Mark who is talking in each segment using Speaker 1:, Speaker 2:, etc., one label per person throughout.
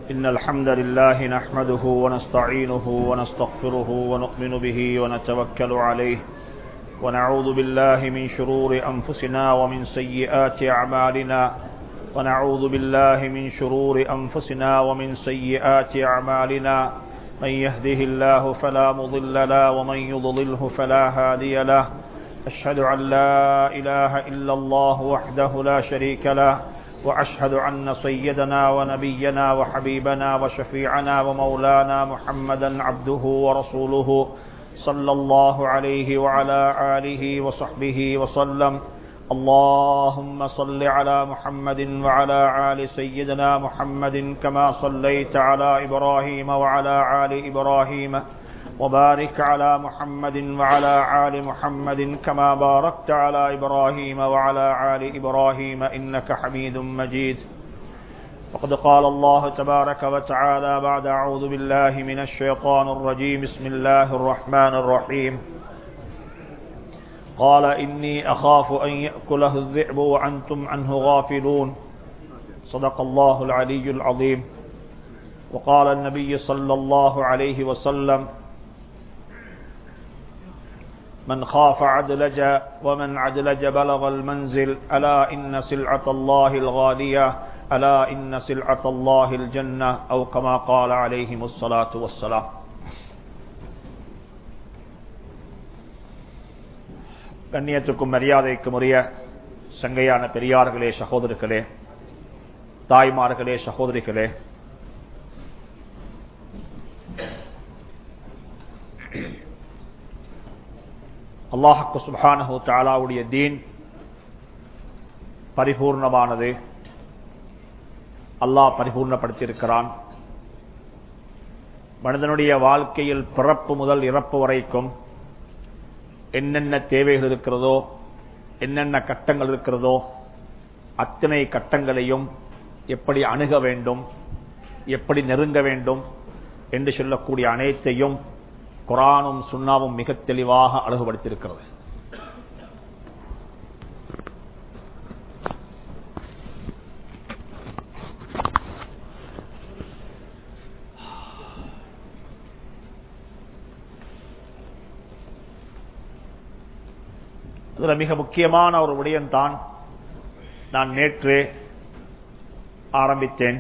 Speaker 1: إن الحمد لله نحمده ونستعينه ونستغفره ونؤمن به ونتوكل عليه ونعوذ بالله من شرور أنفسنا ومن سيئات أعمالنا ونعوذ بالله من شرور أنفسنا ومن سيئات أعمالنا من يهده الله فلا مضل له ومن يضلله فلا هادي له أشهد أن لا إله إلا الله وحده لا شريك له وأشهد أن سيدنا ونبينا وحبيبنا وشفيعنا ومولانا محمدا عبده ورسوله صلى الله عليه وعلى آله وصحبه وسلم اللهم صل على محمد وعلى آل سيدنا محمد كما صليت على إبراهيم وعلى آل إبراهيم وبارك على محمد وعلى آل محمد كما باركت على إبراهيم وعلى آل إبراهيم إنك حميد مجيد وقد قال الله تبارك وتعالى بعد أعوذ بالله من الشيطان الرجيم بسم الله الرحمن الرحيم قال إني أخاف أن يأكله الذئب وأنتم عنه غافلون صدق الله العلي العظيم وقال النبي صلى الله عليه وسلم من خاف عدلج ومن عدلج بلغ المنزل ألا إن سلعة الله الغالية ألا إن سلعة الله الجنة أو كما قال عليهم الصلاة والسلام கண்ணியத்துக்கும் மரியாதைக்கும் உரிய சங்கையான பெரியார்களே சகோதரர்களே தாய்மார்களே சகோதரிகளே அல்லாஹக்கு சுபானஹு தாலாவுடைய தீன் பரிபூர்ணமானது அல்லாஹ் பரிபூர்ணப்படுத்தியிருக்கிறான் மனிதனுடைய வாழ்க்கையில் பிறப்பு முதல் இறப்பு வரைக்கும் என்னென்ன தேவைகள் இருக்கிறதோ என்னென்ன கட்டங்கள் இருக்கிறதோ அத்தனை கட்டங்களையும் எப்படி அணுக வேண்டும் எப்படி நெருங்க வேண்டும் என்று சொல்லக்கூடிய அனைத்தையும் குரானும் சுண்ணாவும் மிக தெளிவாக அழகுபடுத்தியிருக்கிறது அதுல மிக முக்கியமான ஒரு விடயம்தான் நான் நேற்று ஆரம்பித்தேன்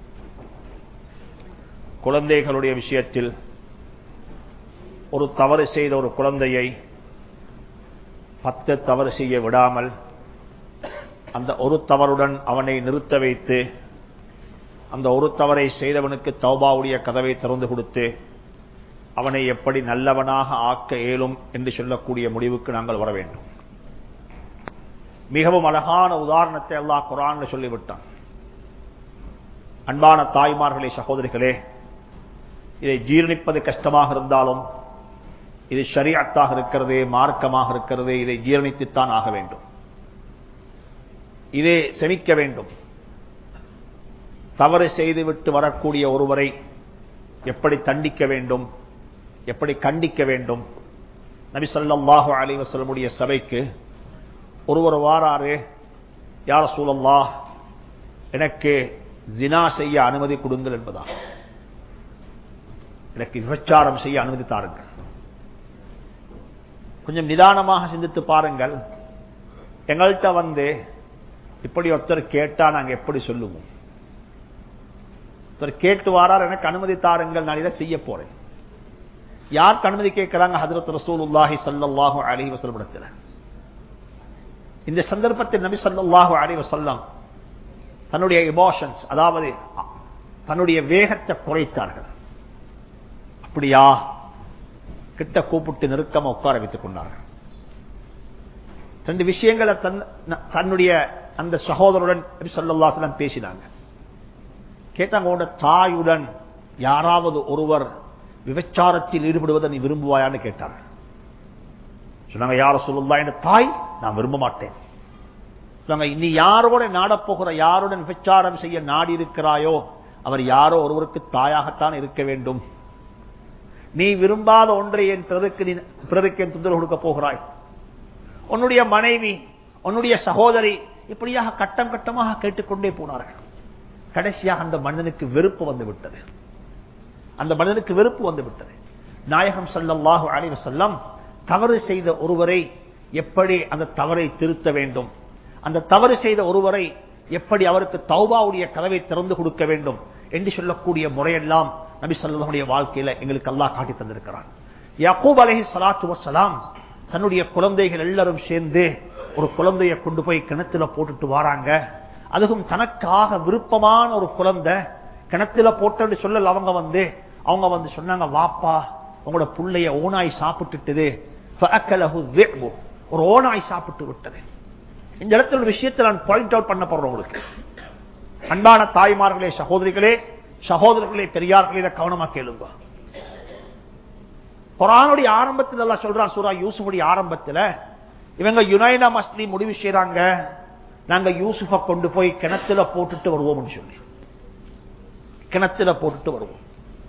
Speaker 1: குழந்தைகளுடைய விஷயத்தில் ஒரு தவறு செய்த ஒரு குழந்தையை பத்து தவறு செய்ய விடாமல் அந்த ஒரு தவறுடன் அவனை நிறுத்த வைத்து அந்த ஒரு தவறை செய்தவனுக்கு தௌபாவுடைய கதவை திறந்து கொடுத்து அவனை எப்படி நல்லவனாக ஆக்க இயலும் என்று சொல்லக்கூடிய முடிவுக்கு நாங்கள் வர வேண்டும் மிகவும் அழகான உதாரணத்தை அல்லாஹ் குரான் சொல்லிவிட்டான் அன்பான தாய்மார்களே சகோதரிகளே இதை ஜீரணிப்பது கஷ்டமாக இருந்தாலும் இது ஷரியாத்தாக இருக்கிறது மார்க்கமாக இருக்கிறது இதை ஜீரணித்துத்தான் ஆக வேண்டும் இதை செமிக்க வேண்டும் தவறு செய்துவிட்டு வரக்கூடிய ஒருவரை எப்படி தண்டிக்க வேண்டும் எப்படி கண்டிக்க வேண்டும் நபி சொல்லாஹு அலி வசலமுடைய சபைக்கு ஒருவர் வாராரு யார சூழல்லா எனக்கு ஜினா செய்ய அனுமதி கொடுங்கள் என்பதா எனக்கு விபச்சாரம் செய்ய அனுமதி தாருங்கள் கொஞ்சம் நிதானமாக சிந்தித்து பாருங்கள் எங்கள்கிட்ட வந்து இப்படி ஒருத்தர் கேட்டா நாங்க எப்படி சொல்லுவோம் ஒருத்தர் கேட்டு வாரார் எனக்கு அனுமதி தாருங்கள் நான் இதை செய்ய போறேன் யாருக்கு அனுமதி கேட்கிறாங்க ஹதரத் ரசூலுல்லாஹி சல்லாஹூ அலி வசல்படத்தில் இந்த சந்தர்ப்பத்தில் நபி சல்லாஹூ அலி வசல்லாம் தன்னுடைய இமோஷன்ஸ் அதாவது தன்னுடைய வேகத்தை குறைத்தார்கள் அப்படியா கிட்ட கூப்பிட்டு நெருக்கமா உட்கார வைத்துக் கொண்டார்கள் ரெண்டு விஷயங்களை தன்னுடைய அந்த சகோதரருடன் சொல்லல்லாசலம் பேசினாங்க கேட்டாங்க உன்னோட தாயுடன் யாராவது ஒருவர் விபச்சாரத்தில் ஈடுபடுவதை நீ விரும்புவாயான்னு கேட்டாங்க சொன்னாங்க யார சொல்லுல்லா என் தாய் நான் விரும்ப மாட்டேன் சொன்னாங்க நீ யாரோட நாடப்போகிற யாருடன் விபச்சாரம் செய்ய நாடி இருக்கிறாயோ அவர் யாரோ ஒருவருக்கு தாயாகத்தான் இருக்க வேண்டும் நீ விரும்பாத ஒன்றை என் பிறருக்கு நீ பிறருக்கு என் தொந்தரவு கொடுக்க போகிறாய் உன்னுடைய மனைவி உன்னுடைய சகோதரி இப்படியாக கட்டம் கட்டமாக கேட்டுக்கொண்டே போனார்கள் கடைசியாக அந்த மனிதனுக்கு வெறுப்பு வந்து விட்டது அந்த மனிதனுக்கு வெறுப்பு வந்து விட்டது நாயகம் ஸல்லல்லாஹு அலைஹி வஸல்லம் தவறு செய்த ஒருவரை எப்படி அந்த தவறை திருத்த வேண்டும் அந்த தவறு செய்த ஒருவரை எப்படி அவருக்கு தௌபாவுடைய கதவை திறந்து கொடுக்க வேண்டும் என்று சொல்லக்கூடிய முறையெல்லாம் நபி ஸல்லல்லாஹுடைய வாழ்க்கையில எங்களுக்கு அல்லாஹ் காட்டி தந்திருக்கிறான் யக்கூப் அலைஹி ஸலாத்து வஸலாம் தன்னுடைய குழந்தைகள் எல்லாரும் சேர்ந்து ஒரு குழந்தையை கொண்டு போய் கிணத்துல போட்டுட்டு வராங்க அதுவும் தனக்காக விருப்பமான ஒரு குழந்தை கிணத்துல போட்டு சொல்லல அவங்க வந்து அவங்க வந்து சொன்னாங்க வாப்பா உங்களோட புள்ளைய ஓனாய் சாப்பிட்டுட்டது ஃபஅக்கலஹு الذئب. ஒரு ஓனாய் சாப்பிட்டு விட்டது இந்த இடத்துல ஒரு விஷயத்தை நான் பாயிண்ட் அவுட் பண்ண போறேன் உங்களுக்கு அன்பான தாய்மார்களே சகோதரிகளே சகோதரர்களே பெரியார்களே இதை கவனமா கேளுங்க குரானுடைய ஆரம்பத்தில் எல்லாம் சொல்றான் சூரா யூசுஃபுடைய ஆரம்பத்தில் இவங்க யுனைனா மஸ்லி முடிவு செய்றாங்க நாங்க யூசுஃப கொண்டு போய் கிணத்துல போட்டுட்டு வருவோம்னு சொல்லி கிணத்துல போட்டுட்டு வருவோம்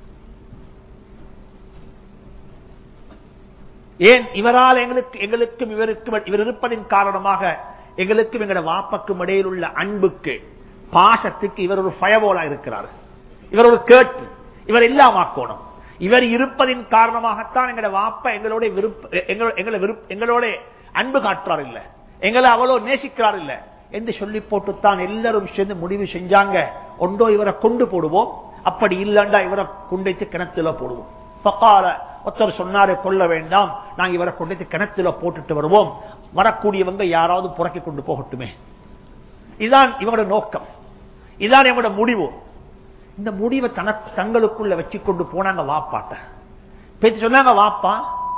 Speaker 1: ஏன் இவரால் எங்களுக்கு எங்களுக்கும் இவருக்கும் இவர் இருப்பதின் காரணமாக எங்களுக்கும் எங்களோட வாப்பக்கும் இடையில் உள்ள அன்புக்கு பாசத்துக்கு இவர் ஒரு பயவோலா இருக்கிறார் இவர் ஒரு கேட்டு இவர் இல்லாமக்கோணும் இவர் இருப்பதின் காரணமாகத்தான் எங்களோட வாப்ப எங்களோட விருப்ப எங்களோட எங்களை விருப்ப எங்களோட அன்பு காட்டுறார் இல்ல எங்களை அவ்வளோ நேசிக்கிறார் இல்ல என்று சொல்லி போட்டுத்தான் எல்லாரும் சேர்ந்து முடிவு செஞ்சாங்க ஒன்றோ இவரை கொண்டு போடுவோம் அப்படி இல்லண்டா இவரை கொண்டு கிணத்துல போடுவோம் பக்கால ஒருத்தர் சொன்னாரு கொள்ள வேண்டாம் நாங்க இவரை கொண்டு கிணத்துல போட்டுட்டு வருவோம் வரக்கூடியவங்க யாராவது புறக்கி கொண்டு போகட்டுமே இதுதான் இவங்களோட நோக்கம் இதுதான் இவங்களோட முடிவு இந்த முடிவை தன தங்களுக்குள்ள வச்சு கொண்டு போனாங்க வாப்பாட்ட பேச்சு சொன்னாங்க வாப்பா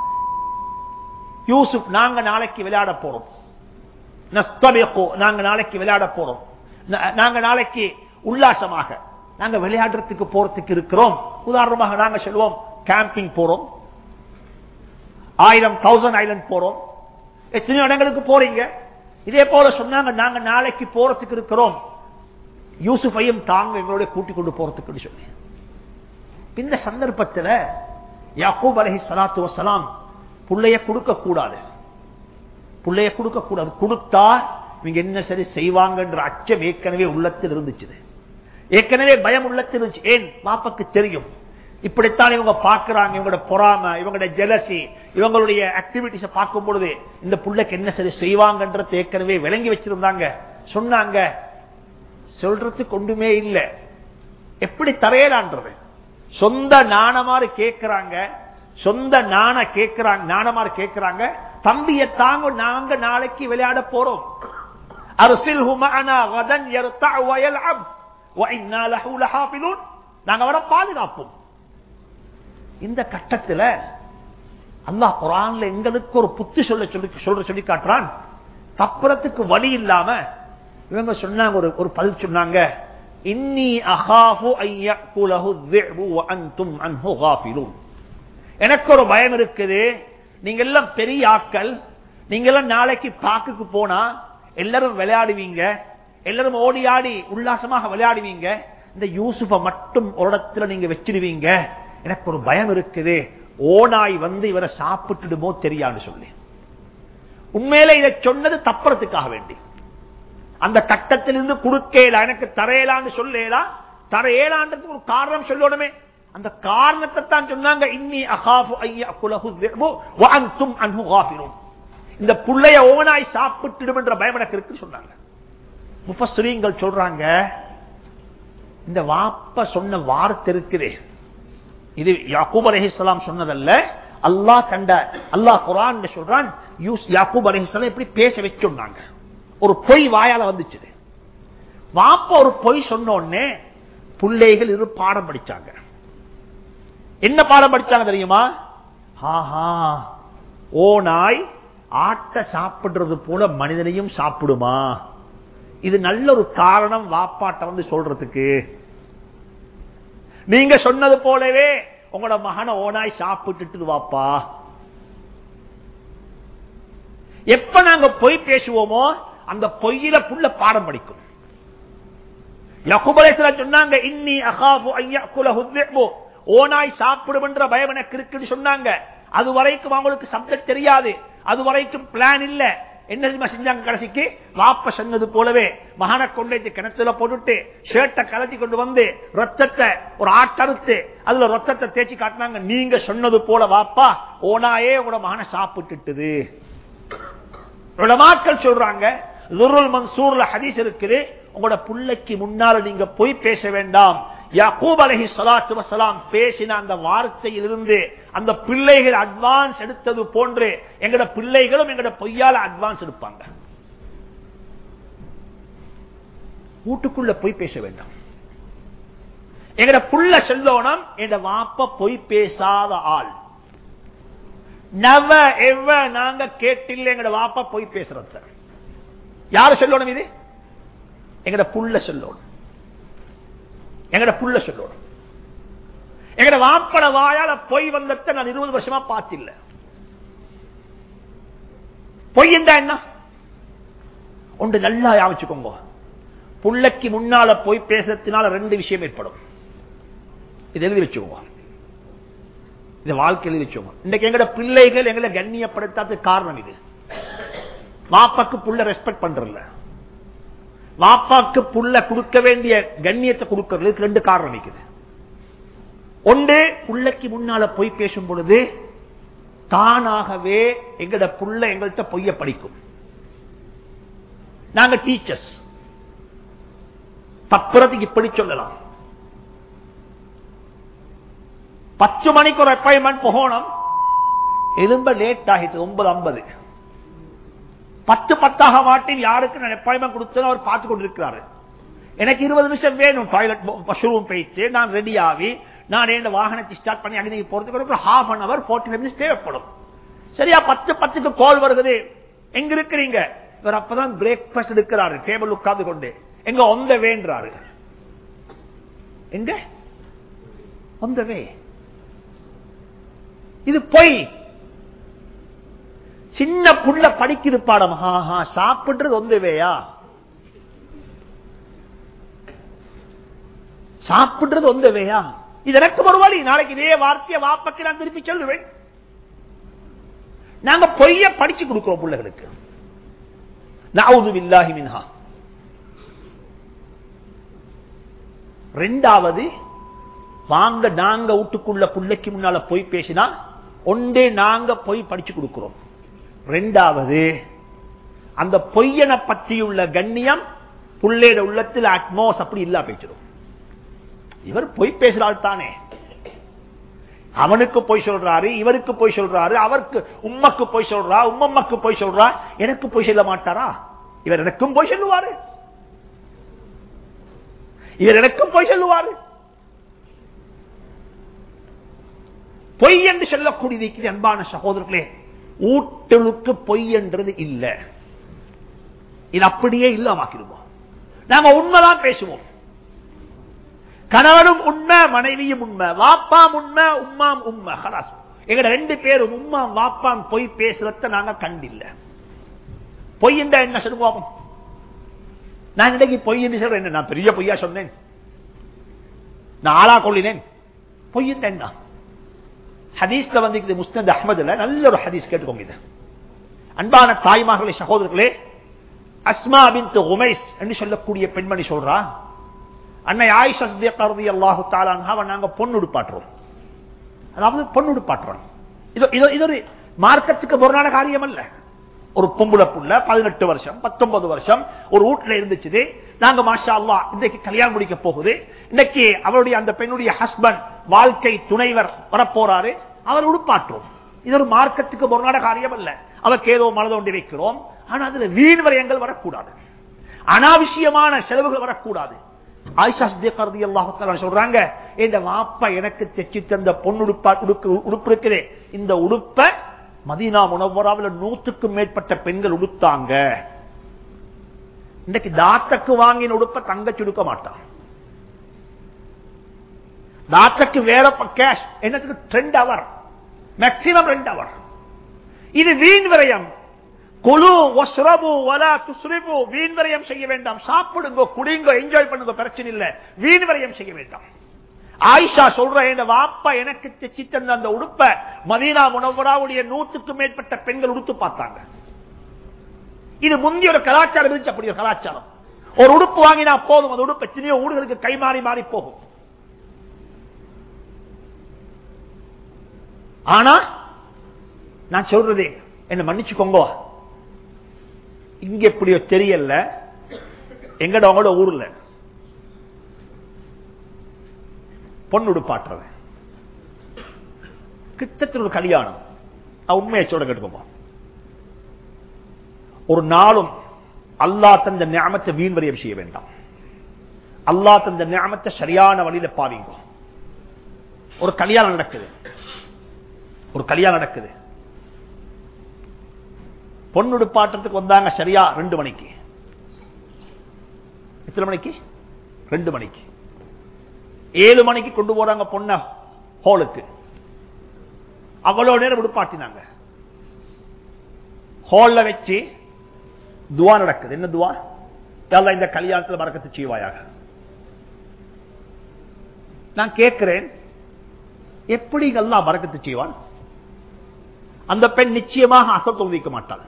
Speaker 1: யூசுப் நாங்க நாளைக்கு விளையாட போறோம் நஸ்தபிகோ நாங்க நாளைக்கு விளையாட போறோம் நா- நாங்க நாளைக்கு உல்லாசமாக நாங்க விளையாடுறதுக்கு போறதுக்கு இருக்கிறோம் உதாரணமாக நாங்க சொல்லுவோம் கேம்பிங் போறோம் ஆயிரம் தௌசண்ட் ஐலண்ட் போறோம் எத்தனையோ இடங்களுக்கு போறீங்க இதே போல சொன்னாங்க நாங்க நாளைக்கு போறதுக்கு இருக்கிறோம் யூசுஃபையும் தாங்க எங்களோட கூட்டிக் கொண்டு போறதுக்கு சொல்லி இந்த சந்தர்ப்பத்தில் யாக்கூப் அலஹி சலாத்து வசலாம் புள்ளைய கொடுக்க கூடாது புள்ளைய கொடுக்க கூடாது கொடுத்தா இவங்க என்ன சரி செய்வாங்கன்ற அச்சம் ஏற்கனவே உள்ளத்தில் இருந்துச்சு ஏற்கனவே பயம் உள்ளத்தில் இருந்துச்சு ஏன் பாப்பாக்கு தெரியும் இப்படித்தான் இவங்க பார்க்கறாங்க இவங்களோட பொறாம இவங்களோட ஜெலசி இவங்களுடைய ஆக்டிவிட்டிஸ பார்க்கும் பொழுது இந்த புள்ளைக்கு என்ன சரி செய்வாங்கன்றது ஏற்கனவே விளங்கி வச்சிருந்தாங்க சொன்னாங்க சொல்றதுக்கு ஒன்றுமே இல்லை எப்படி தரையலான்றது சொந்த நாணமாறு கேட்கிறாங்க சொந்த நாண கேட்கிறாங்க நாணமாறு கேட்கிறாங்க தம்பியை தாங்க நாங்க நாளைக்கு விளையாட போறோம் அரசில் ஹுமானா கதன் யர்தா வயல்அப் وإنا له لحافظون நாங்க அவரை பாதுகாப்போம் இந்த கட்டத்துல அல்லாஹ் குரான்ல எங்களுக்கு ஒரு புத்தி சொல்ல சொல்லி சொல்ற சொல்லி காட்டுறான் தப்புறத்துக்கு வழி இல்லாம இவங்க சொன்னாங்க ஒரு ஒரு பதில் சொன்னாங்க இன்னி அகாஃபு ஐயக்குலஹு الذئب وانتم عنه غافلون எனக்கு ஒரு பயம் இருக்குது நீங்க எல்லாம் பெரிய ஆட்கள் நீங்க எல்லாம் நாளைக்கு பாக்குக்கு போனா எல்லாரும் விளையாடுவீங்க எல்லாரும் ஓடி ஆடி உல்லாசமாக விளையாடுவீங்க இந்த யூசுஃப மட்டும் ஒரு இடத்துல நீங்க வச்சிடுவீங்க எனக்கு ஒரு பயம் இருக்குது ஓனாய் வந்து இவரை சாப்பிட்டுடுமோ தெரியாது சொல்லி உண்மையில இதை சொன்னது தப்புறதுக்காக வேண்டி அந்த கட்டத்திலிருந்து குடுக்கேலா எனக்கு தரையலான்னு சொல்லேலா தரையலான்றதுக்கு ஒரு காரணம் சொல்லணுமே அந்த காரணத்தை தான் சொன்னாங்க இன்னி அகாஃபு ஐயா குலஹு திர்பு வஅன்தும் அன்ஹு காஃபிலூன் இந்த புள்ளைய ஓனாய் சாப்பிட்டுடும் என்ற பயம் எனக்கு இருக்குன்னு சொன்னாங்க முஃபஸ்ரீங்கள் சொல்றாங்க இந்த வாப்ப சொன்ன வார்த்தை இருக்குதே இது யாக்கூப் அலைஹிஸ்ஸலாம் சொன்னதல்ல அல்லாஹ் கண்ட அல்லாஹ் குர்ஆன் சொல்றான் யூஸ் யாக்கூப் அலைஹிஸ்ஸலாம் எப்படி பேச வச்சுட்டாங்க ஒரு பொய் வாயால வந்துச்சு வாப்ப ஒரு பொய் சொன்ன உடனே பிள்ளைகள் இரு பாடம் படிச்சாங்க என்ன பாடம் படிச்சாங்க தெரியுமா ஆஹா ஓ நாய் ஆட்ட சாப்பிடுறது போல மனிதனையும் சாப்பிடுமா இது நல்ல ஒரு காரணம் வாப்பாட்ட வந்து சொல்றதுக்கு நீங்க சொன்னது போலவே உங்களோட மகனை ஓனாய் சாப்பிட்டுட்டு வாப்பா எப்ப நாங்க பொய் பேசுவோமோ அந்த பொய்யில புள்ள பாடம் படிக்கும் யகுபலேஸ்வரர் சொன்னாங்க இன்னி அகாஃபு ஐயக்குலஹு திஅபு ஓனாய் சாப்பிடும் என்ற பயம் எனக்கு இருக்குன்னு சொன்னாங்க அது வரைக்கும் அவங்களுக்கு சப்ஜெக்ட் தெரியாது அது வரைக்கும் பிளான் இல்ல என்ன தெரியுமா செஞ்சாங்க கடைசிக்கு வாப்ப சொன்னது போலவே மகனை கொண்டு கிணத்துல போட்டுட்டு ஷர்ட்டை கலட்டி கொண்டு வந்து ரத்தத்தை ஒரு ஆட்டறுத்து அதுல ரத்தத்தை தேய்ச்சி காட்டினாங்க நீங்க சொன்னது போல வாப்பா ஓனாயே உங்களோட மகனை சாப்பிட்டுட்டுது உலமாக்கள் சொல்றாங்க துருல் மன்சூர்ல ஹதீஸ் இருக்குது உங்களோட புள்ளைக்கு முன்னால நீங்க போய் பேச வேண்டாம் யாக்கூப் அலஹி சலாத்து வசலாம் பேசின அந்த வார்த்தையிலிருந்து அந்த பிள்ளைகள் அட்வான்ஸ் எடுத்தது போன்று எங்கட பிள்ளைகளும் எங்கட பொய்யால அட்வான்ஸ் எடுப்பாங்க வீட்டுக்குள்ள போய் பேச வேண்டாம் எங்கட புள்ள செல்லோனம் எங்க வாப்ப பொய் பேசாத ஆள் நவ எவ நாங்க கேட்டில்ல எங்கட வாப்பா பொய் பேசுறத யாரு சொல்லணும் இது எங்கட புள்ள சொல்லணும் எங்கட புள்ள சொல்லணும் எங்கட வாப்பட வாயால பொய் வந்தத நான் இருபது வருஷமா பார்த்தில்ல பொய் என்றா என்ன ஒன்று நல்லா யாமிச்சுக்கோங்க புள்ளைக்கு முன்னால போய் பேசுறதுனால ரெண்டு விஷயம் ஏற்படும் இது எழுதி வச்சுக்கோங்க இது வாழ்க்கை எழுதி வச்சுக்கோங்க இன்னைக்கு எங்கட பிள்ளைகள் எங்களை கண்ணியப்படுத்தாத காரணம் இது வாப்பாக்கு புள்ள ரெஸ்பெக்ட் பண்றல வாப்பாக்கு புள்ள கொடுக்க வேண்டிய கண்ணியத்தை கொடுக்கறதுக்கு ரெண்டு காரணம் இருக்குது ஒன்று புள்ளைக்கு முன்னால போய் பேசும் பொழுது தானாகவே எங்கட புள்ள எங்கள்கிட்ட பொய்ய படிக்கும் நாங்க டீச்சர்ஸ் தப்புறதுக்கு இப்படி சொல்லலாம் பத்து மணிக்கு ஒரு அப்பாயின்மெண்ட் போகணும் எலும்ப லேட் ஆகிட்டு ஒன்பது ஐம்பது பத்து பத்தாக மாட்டில் யாருக்கு நான் அப்பாயின்மெண்ட் கொடுத்தேன் அவர் பார்த்து கொண்டிருக்கிறாரு எனக்கு இருபது நிமிஷம் வேணும் டாய்லெட் வாஷ்ரூம் போயிட்டு நான் ரெடி ஆகி நான் என் வாகனத்தை ஸ்டார்ட் பண்ணி அங்கே போறதுக்கு half an hour forty minutes தேவைப்படும் சரியா பத்து பத்துக்கு கால் வருகிறது எங்க இருக்கிறீங்க இவர் அப்பதான் பிரேக்பாஸ்ட் எடுக்கிறாரு டேபிள் உட்கார்ந்து கொண்டு எங்க ஒந்த வேன்றாரு எங்க ஒந்த வே இது பொய் சின்ன புள்ள படிக்குது பாடம் ஆஹா சாப்பிடுறது ஒந்தவேயா சாப்பிடுறது ஒந்தவேயா இது எனக்கு ஒரு வழி நாளைக்கு இதே வார்த்தையை வாப்பக்கு நான் திருப்பி சொல்லுவேன் நாங்க பொய்ய படிச்சு கொடுக்கிறோம் பிள்ளைகளுக்கு நவுது பில்லாஹி மின்ஹா ரெண்டாவது வாங்க நாங்க வீட்டுக்குள்ள பிள்ளைக்கு முன்னால போய் பேசினா ஒன்றே நாங்க பொய் படிச்சு கொடுக்கிறோம் ரெண்டாவது அந்த பொய்யனை பற்றியுள்ள கண்ணியம் புள்ளையோட உள்ளத்தில் அட்மோஸ் அப்படி இல்லா பேச்சிடும் இவர் பொய் பேசுறாள் தானே அவனுக்கு போய் சொல்றாரு இவருக்கு போய் சொல்றாரு அவருக்கு உம்மக்கு போய் சொல்றா உம்மம்மாக்கு போய் சொல்றா எனக்கு போய் சொல்ல மாட்டாரா இவர் எனக்கும் போய் சொல்லுவாரு இவர் எனக்கும் போய் சொல்லுவாரு பொய் என்று சொல்லக்கூடியது அன்பான சகோதரர்களே ஊட்டலுக்கு பொய் என்றது இல்ல இது அப்படியே இல்லாமக்கிடுவோம் நாம உண்மைதான் பேசுவோம் கணவனும் உண்மை மனைவியும் உண்மை வாப்பாம் உண்மை உம்மாம் உண்மை ஹலாஸ் எங்க ரெண்டு பேரும் உம்மாம் வாப்பாம் பொய் பேசுறத நாங்க கண்டில்ல பொய் என்றா என்ன சொல்லுவோம் நான் இன்னைக்கு பொய் என்று சொல்றேன் என்ன நான் பெரிய பொய்யா சொன்னேன் நான் ஆளா கொள்ளினேன் பொய் என்றா என்ன ஹதீஸ்ல வந்து முஸ்னத் அஹமதுல நல்ல ஒரு ஹதீஸ் கேட்டுக்கோங்க இது அன்பான தாய்மார்களே சகோதரர்களே அஸ்மா பின் உமைஸ் என்று சொல்லக்கூடிய பெண்மணி சொல்றா அன்னை ஆயிஷா கருதி அல்லாஹு தாலான் நாங்க பொண்ணு உடுப்பாட்டுறோம் அதாவது பொண்ணு உடுப்பாட்டுறோம் இது இது ஒரு மார்க்கத்துக்கு பொருளான காரியம் அல்ல ஒரு பொம்புல புள்ள பதினெட்டு வருஷம் பத்தொன்பது வருஷம் ஒரு வீட்டுல இருந்துச்சு நாங்க மாஷா அல்லா இன்றைக்கு கல்யாணம் முடிக்க போகுது இன்னைக்கு அவருடைய அந்த பெண்ணுடைய ஹஸ்பண்ட் வாழ்க்கை துணைவர் வரப்போறாரு அவர் உடுப்பாற்றோம் இது ஒரு மார்க்கத்துக்கு பொருளான காரியம் அல்ல அவருக்கு ஏதோ மனதோண்டி வைக்கிறோம் ஆனா அதுல வீண் வரையங்கள் வரக்கூடாது அனாவசியமான செலவுகள் வரக்கூடாது ஆயிஷா சித்திகர்தி அல்லாஹால சொல்றாங்க இந்த வாப்பா எனக்கு தைச்சு தந்த பொண்ணுடுப்பா உடுப்பு உடுப்பு இருக்குது இந்த உடுப்ப மதீனா முனவராவில் நூற்றுக்கும் மேற்பட்ட பெண்கள் உடுத்தாங்க இன்னைக்கு தாத்தக்கு வாங்கின உடுப்ப தங்கச்சி உடுக்க மாட்டான் தாத்தக்கு வேற கேஷ் என்னத்துக்கு ரெண்டு அவர் மேக்சிமம் ரெண்டு அவர் இது வீண் விரயம் குழு ஒஸ்ரபு வலா துஸ்ரிபு வீண் விரயம் செய்ய வேண்டாம் சாப்பிடுங்க குடிங்க என்ஜாய் பண்ணுங்க பிரச்சனை இல்ல வீண் விரயம் செய்ய வேண்டாம் ஆயிஷா சொல்ற என் வாப்பா எனக்கு தைச்சு தந்த அந்த உடுப்ப மதீனா முனவராவுடைய நூற்றுக்கும் மேற்பட்ட பெண்கள் உடுத்து பார்த்தாங்க இது முந்தைய ஒரு கலாச்சாரம் இருந்துச்சு அப்படி ஒரு கலாச்சாரம் ஒரு உடுப்பு வாங்கினா போதும் அந்த உடுப்பு எத்தனையோ ஊர்களுக்கு கை மாறி மாறி போகும் ஆனா நான் சொல்றது என்ன மன்னிச்சுக்கோங்க இங்க எப்படியோ தெரியல எங்கட அவங்களோட ஊர்ல பொண்ணு உடுப்பாட்டுறவன் கிட்டத்தட்ட ஒரு கல்யாணம் நான் உண்மையை சொல்ல கேட்டுக்கோங்க ஒரு நாளும் அல்லா தந்த ஞாபகத்தை வீண் வரியம் செய்ய வேண்டாம் அல்லா தந்த ஞாபகத்தை சரியான வழியில பாவீங்க ஒரு கல்யாணம் நடக்குது ஒரு கல்யாணம் நடக்குது பொண்ணுடு பாட்டத்துக்கு வந்தாங்க சரியா ரெண்டு மணிக்கு எத்தனை மணிக்கு ரெண்டு மணிக்கு ஏழு மணிக்கு கொண்டு போறாங்க பொண்ண ஹோலுக்கு அவ்வளவு நேரம் விடுப்பாட்டினாங்க ஹால்ல வச்சு துவா நடக்குது என்ன துவா யாரெல்லாம் இந்த கல்யாணத்தில் மறக்கத்து செய்வாயாக நான் கேட்கிறேன் எப்படி எல்லாம் மறக்கத்து செய்வான் அந்த பெண் நிச்சயமாக அசல் தொகுதிக்க மாட்டாள்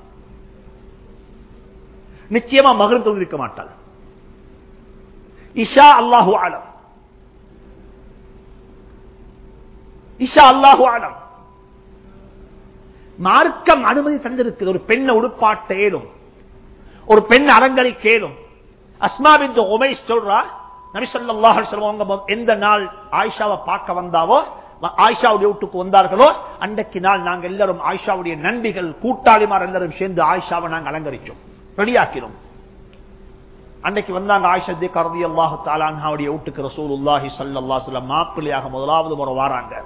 Speaker 1: நிச்சயமா மகன் தொகுதிக்க மாட்டாள் இஷா அல்லாஹு ஆலம் இஷா அல்லாஹு ஆலம் மார்க்கம் அனுமதி தந்திருக்குது ஒரு பெண்ணை உடுப்பாட்டேலும் ஒரு பெண் அலங்கரிக்கேலும் அஸ்மாபின் உமைஸ் சொல்றா நபிசல்லாஹ் சொல்லுவாங்க எந்த நாள் ஆயிஷாவை பார்க்க வந்தாவோ ஆயிஷாவுடைய வீட்டுக்கு வந்தார்களோ அன்றைக்கு நாள் நாங்கள் எல்லாரும் ஆயிஷாவுடைய நண்பிகள் கூட்டாளிமார் எல்லாரும் சேர்ந்து ஆயிஷாவை நாங்கள் அலங்கரிச்சோம் ரெடியாக்கிறோம் அன்றைக்கு வந்தாங்க ஆயிஷா கரதி அல்லாஹு தாலான்ஹாவுடைய வீட்டுக்கு ரசூல் உல்லாஹி சல்லா சொல்லம் மாப்பிள்ளையாக முதலாவது முறை வாராங்க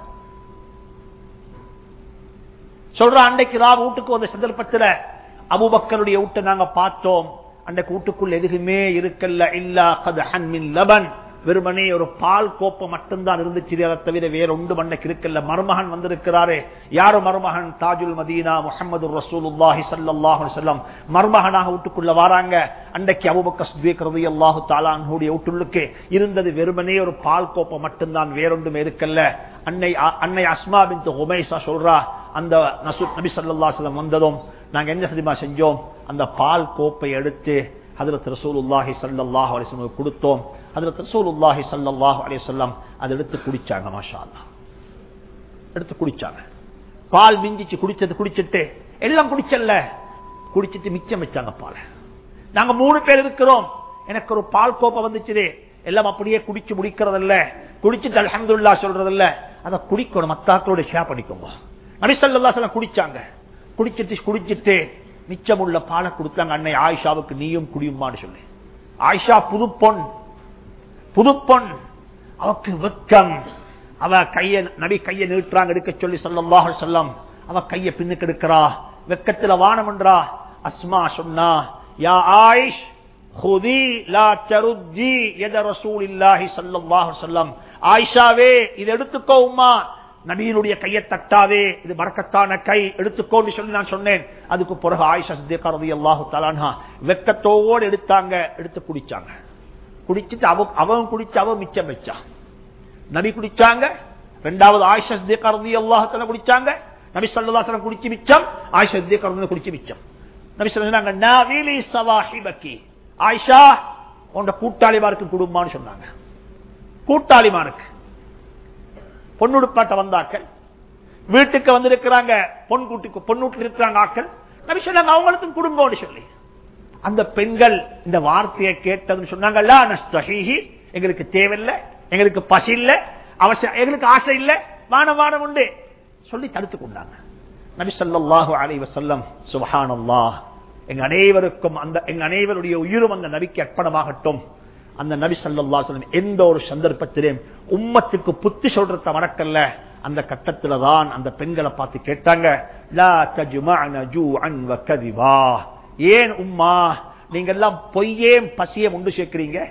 Speaker 1: சொல்ற அன்றைக்கு ராவ் வீட்டுக்கு வந்த சந்தர்ப்பத்தில் அபுபக்கருடைய வீட்டை நாங்க பார்த்தோம் அன்றைக்கு வீட்டுக்குள் எதுவுமே இருக்கல்ல இல்லா கதஹன் மின் லபன் வெறுமனே ஒரு பால் கோப்பை மட்டும்தான் இருந்துச்சு அதை தவிர வேற ஒன்று மண்ணைக்கு இருக்கல்ல மருமகன் வந்திருக்கிறாரே யாரு மருமகன் தாஜுல் மதீனா முகமது ரசூலுல்லாஹி சல்லாஹு செல்லம் மருமகனாக வீட்டுக்குள்ள வராங்க அன்றைக்கு அபுபக்க சுத்வேக்கிறது அல்லாஹு தாலானுடைய வீட்டுள்ளுக்கு இருந்தது வெறுமனே ஒரு பால் கோப்பை மட்டும்தான் வேறொன்றுமே இருக்கல்ல அன்னை அன்னை அஸ்மா பின் உமேசா சொல்றா அந்த நசு நபி சல்லா செல்லம் வந்ததும் நாங்க என்ன தெரியுமா செஞ்சோம் அந்த பால் கோப்பை எடுத்து அதுல ரசூலுல்லாஹி சல்லாஹ் அலிஸ்லம் கொடுத்தோம் அதுல ரசூலுல்லாஹி சல்லாஹ் அலிசல்லாம் அதை எடுத்து குடிச்சாங்க மாஷா அல்லா எடுத்து குடிச்சாங்க பால் மிஞ்சிச்சு குடிச்சது குடிச்சிட்டு எல்லாம் குடிச்சல்ல குடிச்சிட்டு மிச்சம் வச்சாங்க பால் நாங்க மூணு பேர் இருக்கிறோம் எனக்கு ஒரு பால் கோப்பை வந்துச்சு எல்லாம் அப்படியே குடிச்சு முடிக்கிறதில்ல குடிச்சிட்டு அலமதுல்லா சொல்றதில்ல அதை குடிக்கணும் மத்தாக்களோட ஷேர் பண்ணிக்கோங்க நபிசல்லா சொல்ல குடிச்சாங்க குடிச்சிட்டு குடிச்சிட்டு மிச்சமுள்ள பாலை கொடுத்தாங்க அன்னை ஆயிஷாவுக்கு நீயும் குடியுமான்னு சொல்லி ஆயிஷா புது பொன் புது பொன் அவக்கு வெக்கம் அவ கைய நபி கைய நீட்டுறாங்க எடுக்க சொல்லி சொல்லல்லாஹ் சொல்லம் அவ கைய பின்னுக்கு எடுக்கிறா வெக்கத்துல வானம்ன்றா அஸ்மா சொன்னா யா ஆயிஷ் ஹுதி லா தருஜி எத ரசூல் இல்லாஹி சல்லல்லாஹு சொல்லம் ஆயிஷாவே இது எடுத்துக்கோ உமா நபியினுடைய கையை தட்டாதே இது மறக்கத்தான கை எடுத்துக்கோன்னு சொல்லி நான் சொன்னேன் அதுக்கு பிறகு ஆயிஷா சித்திகா ரதி அல்லாஹு தலான்ஹா வெக்கத்தோடு எடுத்தாங்க எடுத்து குடிச்சாங்க குடிச்சிட்டு அவ அவன் குடிச்சு அவன் மிச்சம் வச்சான் நபி குடிச்சாங்க ரெண்டாவது ஆயிஷா சித்திகா ரதி அல்லாஹு குடிச்சாங்க நபி சல்லாசலம் குடிச்சு மிச்சம் ஆயிஷா சித்திகா ரதி குடிச்சு மிச்சம் நபி சொன்னாங்க நவீலி சவாஹிபக்கி ஆயிஷா உண்ட கூட்டாளிமாருக்கு குடும்பம்னு சொன்னாங்க கூட்டாளிமாருக்கு பொண்ணுடுப்பாட்ட வந்தாக்கள் வீட்டுக்கு வந்திருக்கிறாங்க பொன் கூட்டுக்கு பொண்ணூட்டில் இருக்கிறாங்க ஆக்கள் நபி சொன்னாங்க அவங்களுக்கும் குடும்பம்னு சொல்லி அந்த பெண்கள் இந்த வார்த்தையை கேட்டதுன்னு சொன்னாங்கல்ல நஸ்தஹீஹி எங்களுக்கு தேவையில்லை எங்களுக்கு பசி இல்லை அவசியம் எங்களுக்கு ஆசை இல்லை வானம் வானம் உண்டு சொல்லி தடுத்து கொண்டாங்க நபி ஸல்லல்லாஹு அலைஹி வஸல்லம் சுப்ஹானல்லாஹ் எங்க அனைவருக்கும் அந்த எங்க அனைவருடைய உயிரும் அந்த நபிக்கு அர்ப்பணமாகட்டும் அந்த நபி ஸல்லல்லாஹு அலைஹி வஸல்லம் எந்த ஒரு சந்தர்ப்பத்திலும் உம்மத்துக்கு புத்தி சொல்றத மறக்கல்ல அந்த கட்டத்துல தான் அந்த பெண்களை பார்த்து கேட்டாங்க லா தஜ்மஅன ஜூஅன் வ கதிபா ஏன் உம்மா நீங்க எல்லாம் பொய்யேம் பசியம் உண்டு சேர்க்கிறீங்க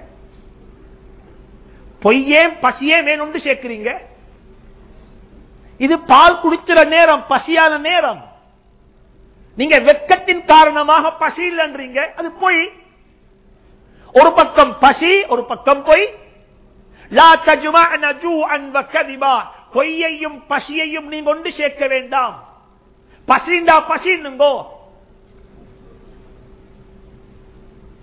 Speaker 1: பொய்யேம் பசியேம் ஏன் உண்டு சேர்க்கிறீங்க இது பால் குடிச்சிற நேரம் பசியான நேரம் நீங்க வெக்கத்தின் காரணமாக பசி இல்லைன்றீங்க அது பொய் ஒரு பக்கம் பசி ஒரு பக்கம் பொய் லா தஜ்மஅன ஜூஅன் வ கதிபா பொய்யையும் பசியையும் நீங்க ஒன்று சேர்க்க வேண்டாம் பசிண்டா பசின்னுங்கோ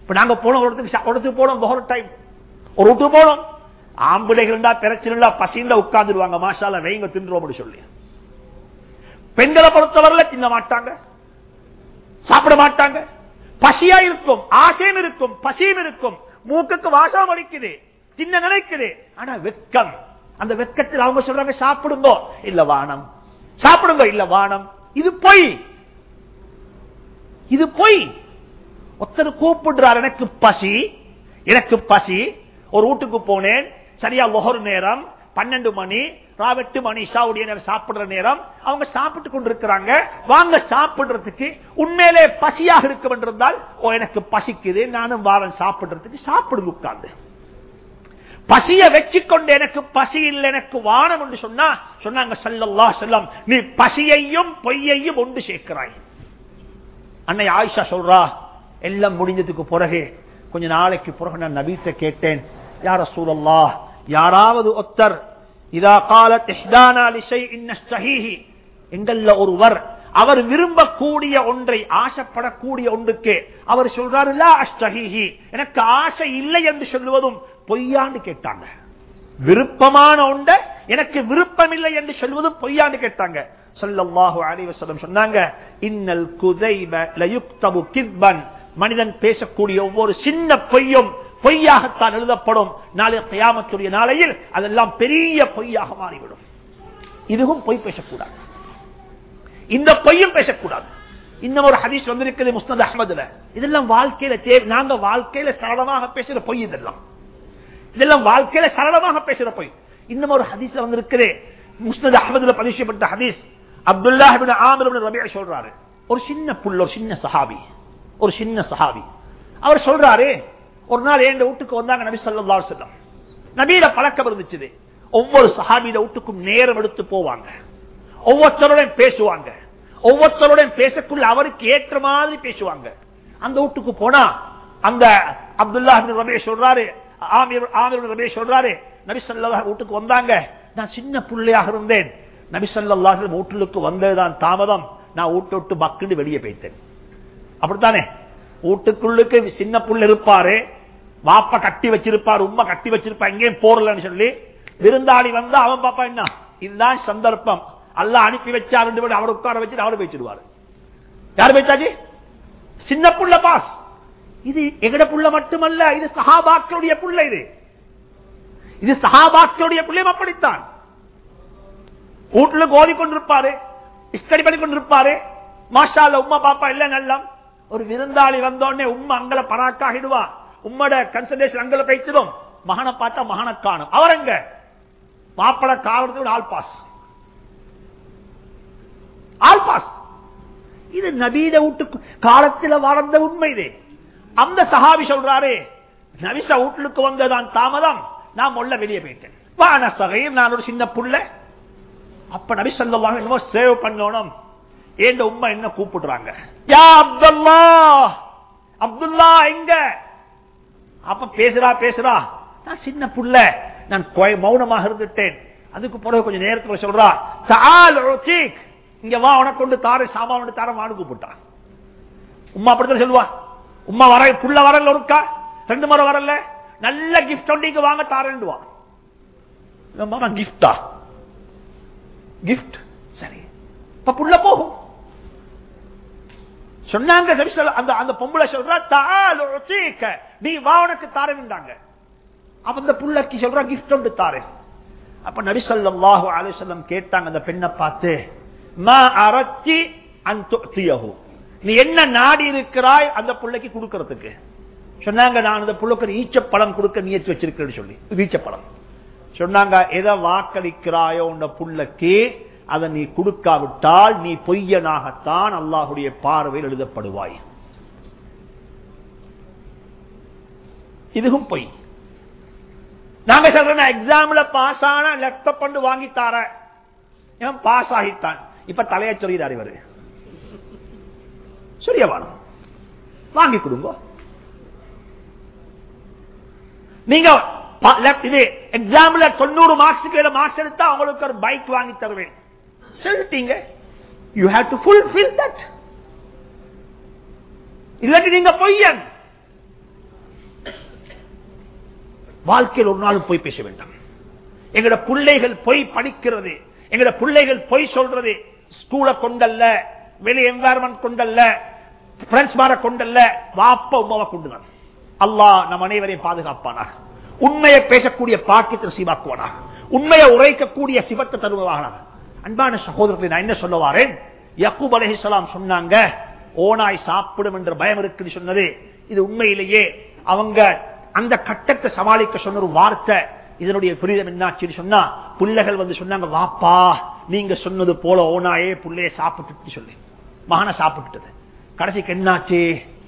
Speaker 1: இப்ப நாங்க போனோம் ஒரு இடத்துக்கு சா- ஒரு இடத்துக்கு போனோம் ஒரு டைம் ஒரு வீட்டுக்கு போனோம் ஆம்பளைகள் இருந்தா பிரச்சனை இல்ல பசிந்தா உட்கார்ந்துருவாங்க மாஷால வைங்க தின்றோம்னு சொல்லி பெண்களை பொறுத்தவரையில தின்ன மாட்டாங்க சாப்பிட மாட்டாங்க பசியா இருக்கும் ஆசையும் இருக்கும் பசியும் இருக்கும் மூக்குக்கு வாசம் அடிக்குது சின்ன நினைக்குது ஆனா வெட்கம் அந்த வெட்கத்தில் அவங்க சொல்றாங்க சாப்பிடுங்க இல்ல வானம் சாப்பிடுங்க இல்ல வானம் இது பொய் இது பொய் ஒருத்தர் கூப்பிடுறார் எனக்கு பசி எனக்கு பசி ஒரு வீட்டுக்கு போனேன் சரியா ஒவ்வொரு நேரம் பன்னெண்டு மணி ராவெட்டு மணி இஷாவுடைய நேரம் சாப்பிடுற நேரம் அவங்க சாப்பிட்டு கொண்டிருக்கிறாங்க வாங்க சாப்பிடுறதுக்கு உண்மையிலே பசியாக இருக்க வேண்டியிருந்தால் ஓ எனக்கு பசிக்குது நானும் வாரம் சாப்பிடுறதுக்கு சாப்பிடுங்க உட்கார்ந்து பசிய வச்சுக்கொண்டு எனக்கு பசி இல்லை எனக்கு வானம் என்று சொன்னா சொன்னாங்க சல்லல்லா செல்லம் நீ பசியையும் பொய்யையும் ஒன்று சேர்க்கிறாய் அன்னை ஆயிஷா சொல்றா எல்லாம் முடிஞ்சதுக்கு பிறகு கொஞ்ச நாளைக்கு பிறகு நான் நபீட்ட கேட்டேன் யார சூழல்லா யாராவது ஒத்தர் இதா காலத் இஹ்தானா லிஷைஇன் நஸ்தஹீஹி எங்கள்ல ஒருவர் அவர் விரும்பக்கூடிய ஒன்றை ஆசைப்படக்கூடிய ஒன்றுக்கு அவர் சொல்றாரு லா அஸ்தஹீஹி எனக்கு ஆசை இல்லை என்று சொல்லுவதும் பொய்யான்னு கேட்டாங்க விருப்பமான ஒன்றை எனக்கு விருப்பம் இல்லை என்று சொல்வதும் பொய்யான்னு கேட்டாங்க ஸல்லல்லாஹு அலைஹி வஸல்லம் சொன்னாங்க இன்னல் குதைப லயுக்தபு கித்பன் மனிதன் பேசக்கூடிய ஒவ்வொரு சின்ன பொய்யும் பொய்யாகத்தான் எழுதப்படும் நாளை கியாமத்துடைய நாளையில் அதெல்லாம் பெரிய பொய்யாக மாறிவிடும் இதுவும் பொய் பேசக்கூடாது இந்த பொய்யும் பேசக்கூடாது இன்னும் ஒரு ஹதீஸ் வந்திருக்கிறது முஸ்னத் அஹமதுல இதெல்லாம் வாழ்க்கையில தேவை நாங்க வாழ்க்கையில சரளமாக பேசுற பொய் இதெல்லாம் இதெல்லாம் வாழ்க்கையில சரளமாக பேசுற பொய் இன்னும் ஒரு ஹதீஸ்ல வந்திருக்கிறே முஸ்னத் அஹமதுல பதிவு செய்யப்பட்ட ஹதீஸ் அப்துல்லா ஆமிர் ரபியா சொல்றாரு ஒரு சின்ன புள்ள ஒரு சின்ன சஹாபி ஒரு சின்ன சஹாபி அவர் சொல்றாரு ஒரு நாள் என் வீட்டுக்கு வந்தாங்க நபி ஸல்லல்லாஹு அலைஹி வஸல்லம் நபியில பழக்கம் இருந்துச்சு ஒவ்வொரு சஹாபியில வீட்டுக்கும் நேரம் எடுத்து போவாங்க ஒவ்வொருத்தரோடையும் பேசுவாங்க ஒவ்வொருத்தரோடையும் பேசக்குள்ள அவருக்கு ஏற்ற மாதிரி பேசுவாங்க அந்த வீட்டுக்கு போனா அந்த அப்துல்லா இப்னு ரபீ சொல்றாரு ஆமீர் ஆமீர் இப்னு ரபீ சொல்றாரு நபி ஸல்லல்லாஹு வீட்டுக்கு வந்தாங்க நான் சின்ன புள்ளையாக இருந்தேன் நபி ஸல்லல்லாஹு அலைஹி வஸல்லம் வீட்டுக்கு வந்ததுதான் தாமதம் நான் வீட்டை விட்டு பக்குன்னு வெளியே போயிட்டேன் அப்படித்தானே வீட்டுக்குள்ளுக்கு சின்ன புள்ள இருப்பாரு வாப்ப கட்டி வச்சிருப்பாரு உம்மா கட்டி வச்சிருப்பா எங்கேயும் போறலன்னு சொல்லி விருந்தாளி வந்தா அவன் பாப்பா என்ன இதுதான் சந்தர்ப்பம் அல்ல அனுப்பி வச்சா ரெண்டு பேரும் அவர் உட்கார வச்சுட்டு அவரு பேச்சிடுவாரு யாரு பேச்சாச்சு சின்ன புள்ள பாஸ் இது எங்கட புள்ள மட்டுமல்ல இது சஹாபாக்களுடைய புள்ள இது இது சஹாபாக்களுடைய பிள்ளையும் அப்படித்தான் வீட்டுல கோதி கொண்டிருப்பாரு ஸ்டடி பண்ணி கொண்டிருப்பாரு மாஷால உம்மா பாப்பா இல்ல நல்லம் ஒரு விருந்தாளி வந்தோடனே உம்மா அங்கல பராக்காகிடுவா உம்மோட கன்சன்ட்ரேஷன் அங்கல போயிச்சிடும் மகனை பார்த்தா மகனை காணும் அவர் எங்க மாப்பட காலத்தோட ஆல் பாஸ் ஆல் பாஸ் இது நபீத வீட்டு காலத்தில் வாழ்ந்த உண்மை இது அந்த சஹாபி சொல்றாரு நபிசா வீட்டுக்கு வந்ததான் தாமதம் நான் உள்ள வெளியே போயிட்டேன் வான சகையும் நான் ஒரு சின்ன புள்ள அப்ப நபி சொல்லலாம் என்னமோ சேவ் பண்ணணும் ஏண்ட உம்மா என்ன கூப்பிடுறாங்க யா அப்துல்லா அப்துல்லா எங்க அப்ப பேசுறா பேசுறா நான் சின்ன புள்ள நான் கொய்- மௌனமாக இருந்துட்டேன் அதுக்கு பிறகு கொஞ்சம் நேரத்துல சொல்றா தால் உத்தீக். இங்க வா உனக்கு கொண்டு தார சாமான் கொண்டு தார வான்னு கூப்பிட்டான் உம்மா அப்படித்தான் சொல்லுவா உம்மா வர புள்ள வரல ஒருக்கா ரெண்டு முறை வரல நல்ல கிஃப்ட் ஒண்டிக்கு வாங்க தாரேன்னு வா இவன் மாமா கிஃப்டா கிஃப்ட் சரி இப்ப புள்ள போகும் சொன்னாங்க நபி ஸல்ல- அந்த அந்த பொம்பளை சொல்றா தால் உத்தீக. நீ வா உனக்கு தாரேன்டாங்க அப்ப அந்த புள்ளக்கு சொல்றா கிஃப்ட் ஒன்று தாரேன் அப்ப நபி ஸல்லல்லாஹு அலைஹி வஸல்லம் கேட்டாங்க அந்த பெண்ணை பார்த்து மா அரத்தி அன் துஅதியஹு நீ என்ன நாடி இருக்கிறாய் அந்த புள்ளைக்கு கொடுக்கிறதுக்கு சொன்னாங்க நான் அந்த புள்ளைக்கு ஒரு ஈச்சப்பழம் கொடுக்க நியத்து வச்சிருக்கேன்னு சொல்லி ஈச்சப்பழம் சொன்னாங்க எதை வாக்களிக்கிறாயோ உன்ன புள்ளைக்கு அதை நீ கொடுக்காவிட்டால் நீ பொய்யனாகத்தான் அல்லாஹுடைய பார்வையில் எழுதப்படுவாய் இதுவும் பொய் நாங்க சொல்றோம் எக்ஸாம்ல பாஸ் ஆனா லேப்டாப் பண்ணு வாங்கி தார இவன் பாஸ் ஆகித்தான் இப்ப தலைய சொல்லிடாரு இவரு சூரியவானம் வாங்கி கொடுங்க நீங்க ப- left இது எக்ஸாம்ல தொண்ணூறு மார்க்ஸுக்கு மார்க்ஸ் எடுத்தா உங்களுக்கு ஒரு பைக் வாங்கி தருவேன் சொல்லிட்டீங்க you have to fulfil that இல்லாட்டி நீங்க பொய்யன் வாழ்க்கையில் ஒரு நாளும் போய் பேச வேண்டாம் எங்கட பிள்ளைகள் பொய் படிக்கிறது எங்கட பிள்ளைகள் பொய் சொல்றது ஸ்கூலை கொண்டல்ல வெளி என்வாரன்மெண்ட் கொண்டல்ல பிரெண்ட்ஸ் மார கொண்டல்ல வாப்ப உமாவை கொண்டுதான் அல்லாஹ் நம் அனைவரையும் பாதுகாப்பானா உண்மையை பேசக்கூடிய பாக்கியத்தை சீவாக்குவானா உண்மையை உரைக்கக்கூடிய சிவத்தை தருவானா அன்பான சகோதரத்தை நான் என்ன சொல்ல வாரேன் யக்கூப் அலைஹிஸ்ஸலாம் சொன்னாங்க ஓனாய் சாப்பிடும் என்ற பயம் இருக்குன்னு சொன்னது இது உண்மையிலேயே அவங்க அந்த கட்டத்தை சமாளிக்க சொன்ன ஒரு வார்த்தை இதனுடைய புரிதம் என்னாச்சுன்னு சொன்னா பிள்ளைகள் வந்து சொன்னாங்க வாப்பா நீங்க சொன்னது போல ஓனாயே புள்ளைய சாப்பிட்டு சொல்லி மகனை சாப்பிட்டுட்டது கடைசிக்கு என்னாச்சு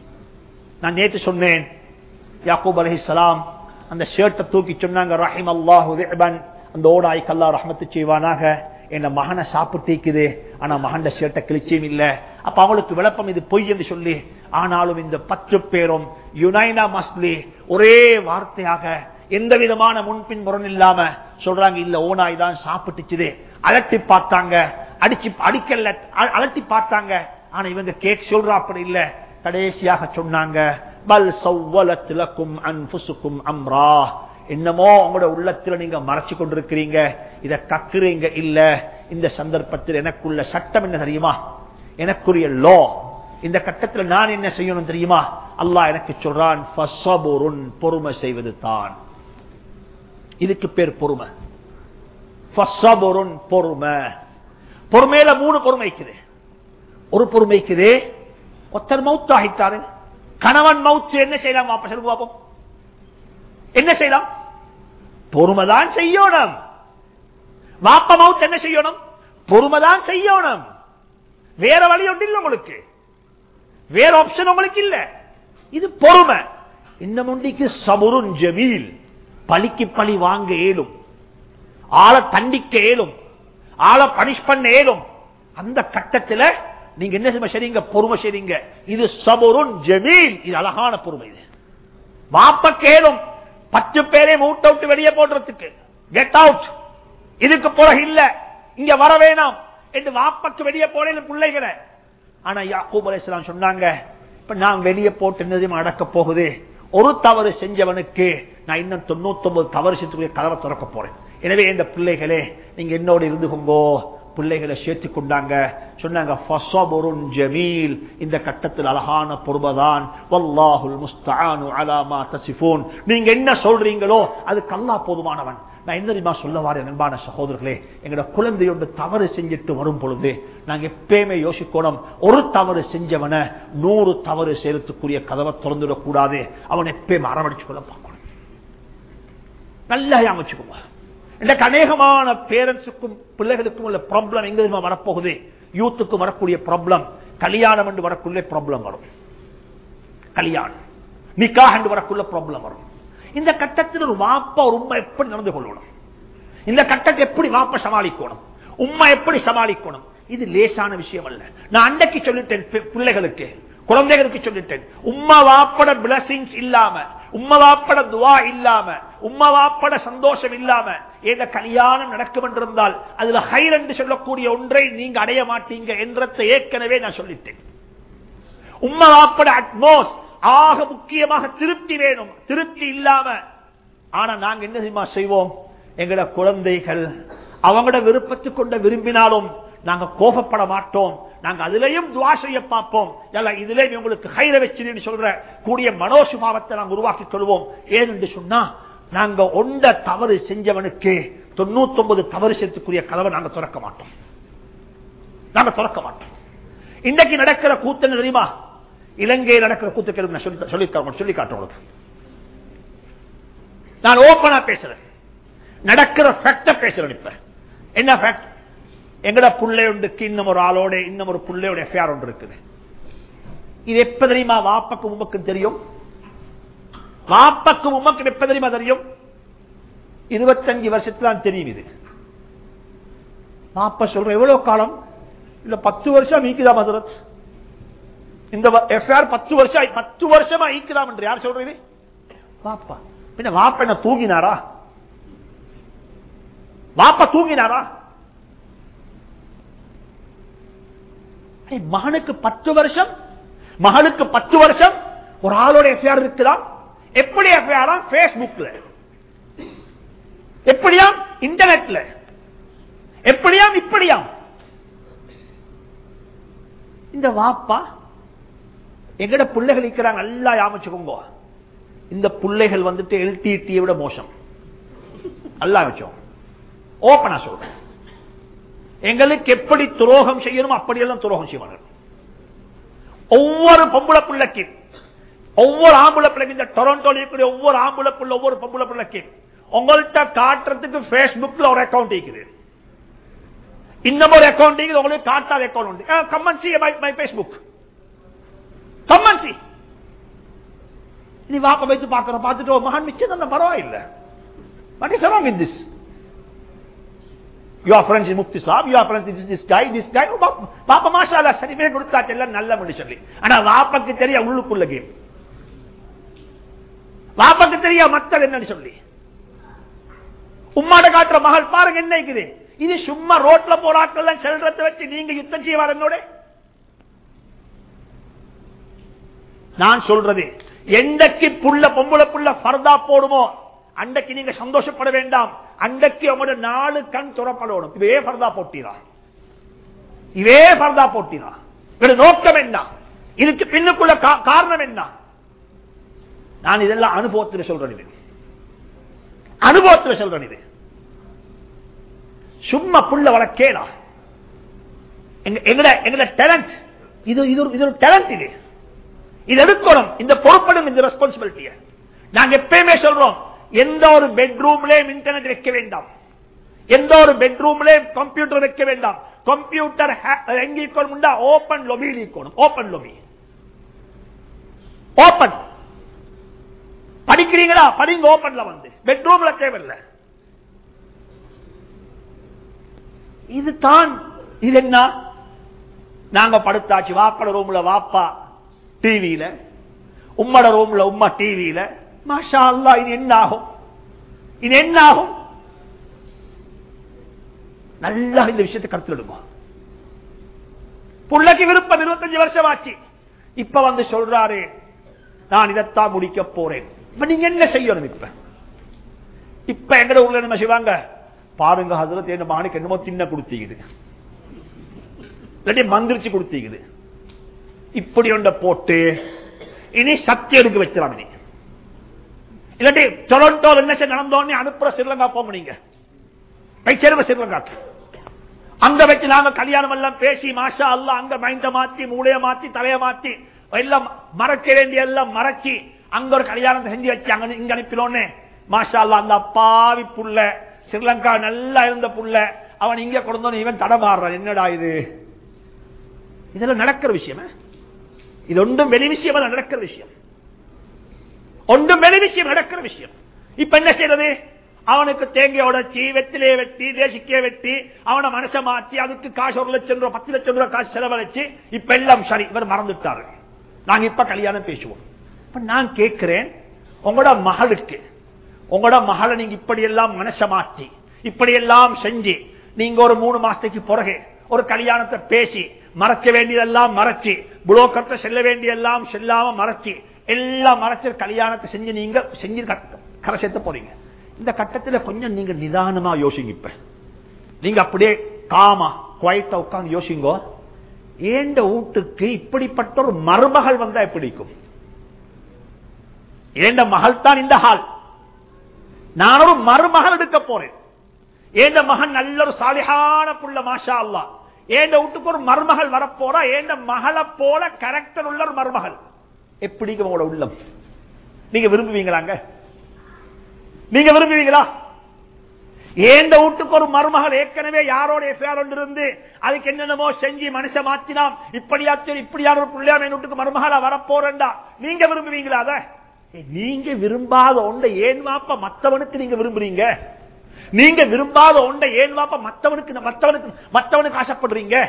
Speaker 1: நான் நேற்று சொன்னேன் யாக்கூப் அலைஹிஸ்ஸலாம் அந்த ஷர்ட்டை தூக்கி சொன்னாங்க ரஹிம் அல்லாஹு அந்த ஓடாய்க்கு அல்லா ரஹமத்து செய்வானாக என் மகனை சாப்பிட்டீக்குது ஆனா மகன் ஷர்ட்டை கிழிச்சியும் இல்ல அப்ப அவங்களுக்கு விளப்பம் இது பொய் என்று சொல்லி ஆனாலும் இந்த பத்து பேரும் யுனைனா மஸ்லி ஒரே வார்த்தையாக எந்த விதமான முன்பின் முரண் இல்லாம சொல்றாங்க இல்ல ஓனாய் தான் சாப்பிட்டுச்சுது அலட்டி பார்த்தாங்க அடிச்சு அடிக்கல அ- அலட்டி பார்த்தாங்க ஆனா இவங்க கேக் சொல்றா அப்படி இல்ல கடைசியாக சொன்னாங்க பல் சவ்வலத் லக்கும் அன்ஃபுசுக்கும் அம்ரா என்னமோ உங்களோட உள்ளத்துல நீங்க மறைச்சு கொண்டிருக்கிறீங்க இத கக்குறீங்க இல்ல இந்த சந்தர்ப்பத்தில் எனக்குள்ள சட்டம் என்ன தெரியுமா எனக்குரிய லோ இந்த கட்டத்தில் நான் என்ன செய்யணும் தெரியுமா அல்லாஹ் எனக்கு சொல்றான் ஃபஸ்ஸபுருன், பொறுமை செய்வது தான் இதுக்கு பேர் பொறுமை ஃபஸ்ஸபுருன், பொறுமை பொறுமையில மூணு பொறுமைக்குது ஒரு பொறுமைக்குது ஒத்தர் மவுத் ஆகிட்டாரு கணவன் மவுத்து என்ன செய்யலாம் வாப்ப சொல்லுங்க பாப்போம் என்ன செய்யலாம் பொறுமைதான் செய்யணும் வாப்ப மவுத் என்ன செய்யணும் பொறுமைதான் செய்யணும் வேற வழி ஒன்று இல்லை உங்களுக்கு வேற ஆப்ஷன் உங்களுக்கு இல்ல இது பொறுமை இன்னும் ஒன்றிக்கு சபுருன் ஜமீல் பழிக்கு பழி வாங்க இயலும் ஆளை தண்டிக்க இயலும் ஆளை பனிஷ் பண்ண இயலும் அந்த கட்டத்துல நீங்க என்ன செய்ய சரிங்க பொறுமை செய்றீங்க இது சபுருன் ஜமீல் இது அழகான பொறுமை இது வாப்ப கேளும் பத்து பேரை மூட்ட விட்டு வெளியே போடுறதுக்கு கெட் அவுட் இதுக்கு பிறகு இல்ல இங்க வர வேணாம் என்று வாப்பக்கு வெளியே போன பிள்ளைகளை ஆனா யாக்கூப் அலைஹிஸ்ஸலாம் சொன்னாங்க இப்ப நான் வெளியே போட்டு என்னதையும் அடக்க போகுது ஒரு தவறு செஞ்சவனுக்கு நான் இன்னும் தொண்ணூத்தி ஒன்பது தவறு செஞ்சு கதவை திறக்க போறேன் எனவே இந்த பிள்ளைகளே நீங்க என்னோட இருந்துகோங்கோ பிள்ளைகளை சேர்த்து கொண்டாங்க சொன்னாங்க ஃபஸபுருன் ஜமீல் இந்த கட்டத்தில் அழகான பொறுமைதான் வல்லாஹுல் முஸ்தஆனு அலா மா தசிஃபூன் நீங்க என்ன சொல்றீங்களோ அதுக்கு அல்லாஹ் போதுமானவன் நான் என்ன தெரியுமா சொல்ல வாரேன் அன்பான சகோதரர்களே எங்களோட குழந்தையோடு தவறு செஞ்சுட்டு வரும் பொழுது நாங்க எப்பயுமே யோசிக்கணும் ஒரு தவறு செஞ்சவனை நூறு தவறு செய்யறதுக்குரிய கதவை திறந்துடக் கூடாது அவன் எப்பயுமே அரவணைச்சு கொள்ள பார்க்கணும் நல்லா அமைச்சுக்கோங்க இன்றைக்கு அநேகமான பேரண்ட்ஸுக்கும் பிள்ளைகளுக்கும் உள்ள ப்ராப்ளம் எங்க தெரியுமா வரப்போகுது யூத்துக்கு வரக்கூடிய ப்ராப்ளம் கல்யாணம் என்று வரக்குள்ள ப்ராப்ளம் வரும் கல்யாணம் நிக்காக என்று வரக்குள்ள ப்ராப்ளம் வரும் இந்த கட்டத்தில் ஒரு வாப்பா ஒரு உண்மை எப்படி நடந்து கொள்ளணும் இந்த கட்டத்தை எப்படி வாப்ப சமாளிக்கணும் உம்மா எப்படி சமாளிக்கணும் இது லேசான விஷயம் அல்ல நான் அன்றைக்கு சொல்லிட்டேன் பி- பிள்ளைகளுக்கு குழந்தைகளுக்கு சொல்லிட்டேன் உம்மா வாப்பட பிளஸிங்ஸ் இல்லாம உம்மா வாப்பட துவா இல்லாம உம்மா வாப்பட சந்தோஷம் இல்லாம ஏத கல்யாணம் நடக்கும் என்றிருந்தால் அதுல ஹைர் என்று சொல்லக்கூடிய ஒன்றை நீங்க அடைய மாட்டீங்க என்றதை ஏற்கனவே நான் சொல்லிட்டேன் உம்மா வாப்பட அட்மோஸ் ஆக முக்கியமாக திருப்தி வேணும் திருப்தி இல்லாம ஆனா நாங்க என்ன தெரியுமா செய்வோம் எங்கட குழந்தைகள் அவங்களோட விருப்பத்தை கொண்ட விரும்பினாலும் நாங்க கோபப்பட மாட்டோம் நாங்க அதுலயும் துவா செய்ய பார்ப்போம் எல்லாம் இதுலயும் உங்களுக்கு ஹைர வச்சு சொல்ற கூடிய மனோசுபாவத்தை நாங்க உருவாக்கிக் கொள்வோம் ஏன் என்று சொன்னா நாங்க ஒண்ட தவறு செஞ்சவனுக்கு தொண்ணூத்தி ஒன்பது தவறு செய்யறதுக்குரிய கதவை நாங்க திறக்க மாட்டோம் நாங்க திறக்க மாட்டோம் இன்றைக்கு நடக்கிற கூத்து என்ன தெரியுமா இலங்கையில் நடக்கிற கூத்துக்கள் நான் சொல்லி சொல்லி தரேன், சொல்லி காட்டுறேன் உங்களுக்கு. நான் ஓப்பனா பேசுறேன் நடக்கிற ஃபேக்ட பேசுறேன் இப்ப என்ன ஃபேக்ட் எங்கட புள்ளையுண்டுக்கு இன்னும் ஒரு ஆளோட இன்னும் ஒரு புள்ளையோட எஃப்ஐஆர் ஒன்று இருக்குது இது எப்ப தெரியுமா வாப்பக்கும் உமக்கும் தெரியும் வாப்பக்கும் உமக்கும் எப்ப தெரியுமா தெரியும் இருபத்தஞ்சு வருஷத்துல தான் தெரியும் இது வாப்ப சொல்ற எவ்வளவு காலம் இல்ல பத்து வருஷம் ஈக்குதா மதுரத் இந்த எஃப்ஐஆர் பத்து வருஷம் ஆயி- பத்து வருஷமா ஈக்குதாம் என்று யார் சொல்றது வாப்பா பின்ன வாப்ப என்ன தூங்கினாரா வாப்பா தூங்கினாரா ஏய், மகனுக்கு பத்து வருஷம் மகளுக்கு பத்து வருஷம் ஒரு ஆளோட எஃப்ஐஆர் இருக்குதா எப்படி எஃப்ஐஆர் பேஸ்புக்ல எப்படியாம் இன்டர்நெட்ல எப்படியாம் இப்படியாம் இந்த வாப்பா எங்கட பிள்ளைகள் இருக்கிறாங்க நல்லா யாமிச்சுக்கோங்க இந்த பிள்ளைகள் வந்துட்டு எல்டிடியை விட மோசம் அல்லா வச்சோம் ஓப்பனா சொல்றேன் எங்களுக்கு எப்படி துரோகம் செய்யணுமோ அப்படியெல்லாம் துரோகம் செய்வார்கள் ஒவ்வொரு பொம்பளை பிள்ளைக்கு ஒவ்வொரு ஆம்பளை பிள்ளைக்கு இந்த டொரண்டோல இருக்கக்கூடிய ஒவ்வொரு ஆம்பளை பிள்ளை ஒவ்வொரு பொம்பளை பிள்ளைக்கு உங்கள்கிட்ட காட்டுறதுக்கு பேஸ்புக்ல ஒரு அக்கௌண்ட் இருக்குது இன்னும் ஒரு அக்கௌண்ட் இருக்குது உங்களுக்கு காட்டாத அக்கௌண்ட் உண்டு come on see my Facebook come on see நீ வாப்ப வைத்து பார்க்கிறோம் பார்த்துட்டு மகன் மிச்சம் தானே பரவாயில்லை What is wrong in this? You are friends with Mufti Saab, you are friends with this, this guy, this guy. பாப்பா மாஷா சரிமே கொடுத்தாச்சு எல்லாம் நல்ல சொல்லி ஆனா வாப்பாக்கு தெரிய உள்ளுக்குள்ள கேம் வாப்பாக்கு தெரிய மக்கள் என்னன்னு சொல்லி உம்மாட காட்டுற மகள் பாருங்க என்ன இருக்குது இது சும்மா ரோட்ல போராட்கள் செல்றதை வச்சு நீங்க யுத்தம் செய்வார் என்னோட நான் சொல்றது எந்தக்கு புள்ள பொம்பளை புள்ள பர்தா போடுமோ அன்றைக்கு நீங்க சந்தோஷப்பட வேண்டாம் அன்றைக்கு உங்களோட நாலு கண் துறப்படணும் இவே பர்தா போட்டிரா இவே பர்தா போட்டிரா இவரு நோக்கம் என்ன இதுக்கு பின்னுக்குள்ள காரணம் என்ன நான் இதெல்லாம் அனுபவத்தில் சொல்றேன் இது அனுபவத்தில் சொல்றேன் இது சும்மா புள்ள வளர்க்கேடா எங்கட எங்கட டேலண்ட் இது இது இது ஒரு டேலண்ட் இது இது எடுக்கணும் இந்த பொறுப்படும் இந்த ரெஸ்பான்சிபிலிட்டியை நாங்க எப்பயுமே சொல்றோம் எந்த ஒரு பெட்ரூம்லயும் இன்டர்நெட் வைக்க வேண்டாம் எந்த ஒரு பெட்ரூம்லயும் கம்ப்யூட்டர் வைக்க வேண்டாம் கம்ப்யூட்டர் எங்க இருக்கணும் ஓபன் லொபியில் இருக்கணும் ஓபன் லொபி ஓபன் படிக்கிறீங்களா படிங்க ஓபன்ல வந்து பெட்ரூம்ல தேவையில்லை இது தான் இது என்ன நாங்க படுத்தாச்சு வாப்பட ரூம்ல வாப்பா டிவியில உம்மட ரூம்ல உம்மா டிவியில மாஷா அல்லா இது என்ன ஆகும் இது என்ன ஆகும் நல்லா இந்த விஷயத்தை கருத்தில் எடுக்கும் புள்ளைக்கு விருப்பம் இருபத்தஞ்சு வருஷம் ஆச்சு இப்ப வந்து சொல்றாரு நான் இதைத்தான் முடிக்க போறேன் இப்ப நீங்க என்ன செய்யணும் இப்ப இப்ப எங்கட ஊர்ல என்ன செய்வாங்க பாருங்க அதுல தேர்ந்த மகனுக்கு என்னமோ தின்ன கொடுத்தீங்குது இல்லாட்டி மந்திரிச்சு கொடுத்தீங்குது இப்படி ஒன்ற போட்டு இனி சக்தி எடுக்க வச்சிடலாம் இனி இல்லாட்டி டொரண்டோ என்ன செய்ய நடந்தோன்னு அனுப்புற ஸ்ரீலங்கா போங்க நீங்க பைச்சேருங்க ஸ்ரீலங்காக்கு அங்க வச்சு நாங்க கல்யாணம் எல்லாம் பேசி மாஷா அல்ல அங்க மைண்ட மாத்தி மூளைய மாத்தி தலைய மாத்தி எல்லாம் மறக்க வேண்டிய எல்லாம் மறைச்சி அங்க ஒரு கல்யாணத்தை செஞ்சு வச்சு அங்க இங்க அனுப்பினோன்னு மாஷா அல்ல அந்த அப்பாவி புள்ள ஸ்ரீலங்கா நல்லா இருந்த புள்ள அவன் இங்க கொடுத்தோன்னு இவன் தடமாறுறான் என்னடா இது இதெல்லாம் நடக்கிற விஷயமே இது ஒன்றும் வெளி விஷயம் நடக்கிற விஷயம் ஒன்றும் வெளி விஷயம் நடக்கிற விஷயம் இப்ப என்ன செய்யறது அவனுக்கு தேங்காய் உடைச்சி வெத்திலே வெட்டி தேசிக்கே வெட்டி அவனை மனசை மாற்றி அதுக்கு காசு ஒரு லட்சம் ரூபாய் பத்து லட்சம் ரூபாய் காசு செலவழிச்சு இப்ப எல்லாம் சரி இவர் மறந்துட்டாரு நாங்க இப்ப கல்யாணம் பேசுவோம் இப்ப நான் கேட்கிறேன் உங்களோட மகளுக்கு உங்களோட மகளை நீங்க இப்படி எல்லாம் மனசை மாற்றி இப்படி எல்லாம் செஞ்சு நீங்க ஒரு மூணு மாசத்துக்கு பிறகு ஒரு கல்யாணத்தை பேசி மறைச்ச வேண்டியதெல்லாம் மறைச்சு புலோக்கத்தை செல்ல வேண்டியெல்லாம் செல்லாம மறைச்சு எல்லாம் மறைச்ச கல்யாணத்தை செஞ்சு நீங்க செஞ்சு கரை சேர்த்த போறீங்க இந்த கட்டத்தில் கொஞ்சம் நீங்க நிதானமா யோசிங்க இப்ப நீங்க அப்படியே காமா குவைத்த உட்காந்து யோசிங்கோ ஏண்ட வீட்டுக்கு இப்படிப்பட்ட ஒரு மருமகள் வந்தா எப்படிக்கும் ஏண்ட மகள் தான் இந்த ஹால் நான் ஒரு மருமகள் எடுக்க போறேன் ஏண்ட மகன் நல்ல ஒரு சாலிகான புள்ள மாஷா அல்லா ஏண்ட வீட்டுக்கு ஒரு மருமகள் வரப்போறா ஏண்ட மகளை போல கரெக்டர் உள்ள ஒரு மருமகள் எப்படி உங்களோட உள்ளம் நீங்க விரும்புவீங்களாங்க நீங்க விரும்புவீங்களா ஏண்ட வீட்டுக்கு ஒரு மருமகள் ஏற்கனவே யாரோட எஃப்ஐஆர் ஒன்று இருந்து அதுக்கு என்னென்னமோ செஞ்சு மனுஷ மாத்தினாம் இப்படியாச்சும் இப்படியான ஒரு பிள்ளையா என் வீட்டுக்கு மருமகளா வரப்போறா நீங்க விரும்புவீங்களா அத நீங்க விரும்பாத ஒன்றை ஏன் வாப்ப மத்தவனுக்கு நீங்க விரும்புறீங்க நீங்க விரும்பாத ஒன்றை ஏன் வாப்ப மத்தவனுக்கு மத்தவனுக்கு மத்தவனுக்கு ஆசைப்படுறீங்க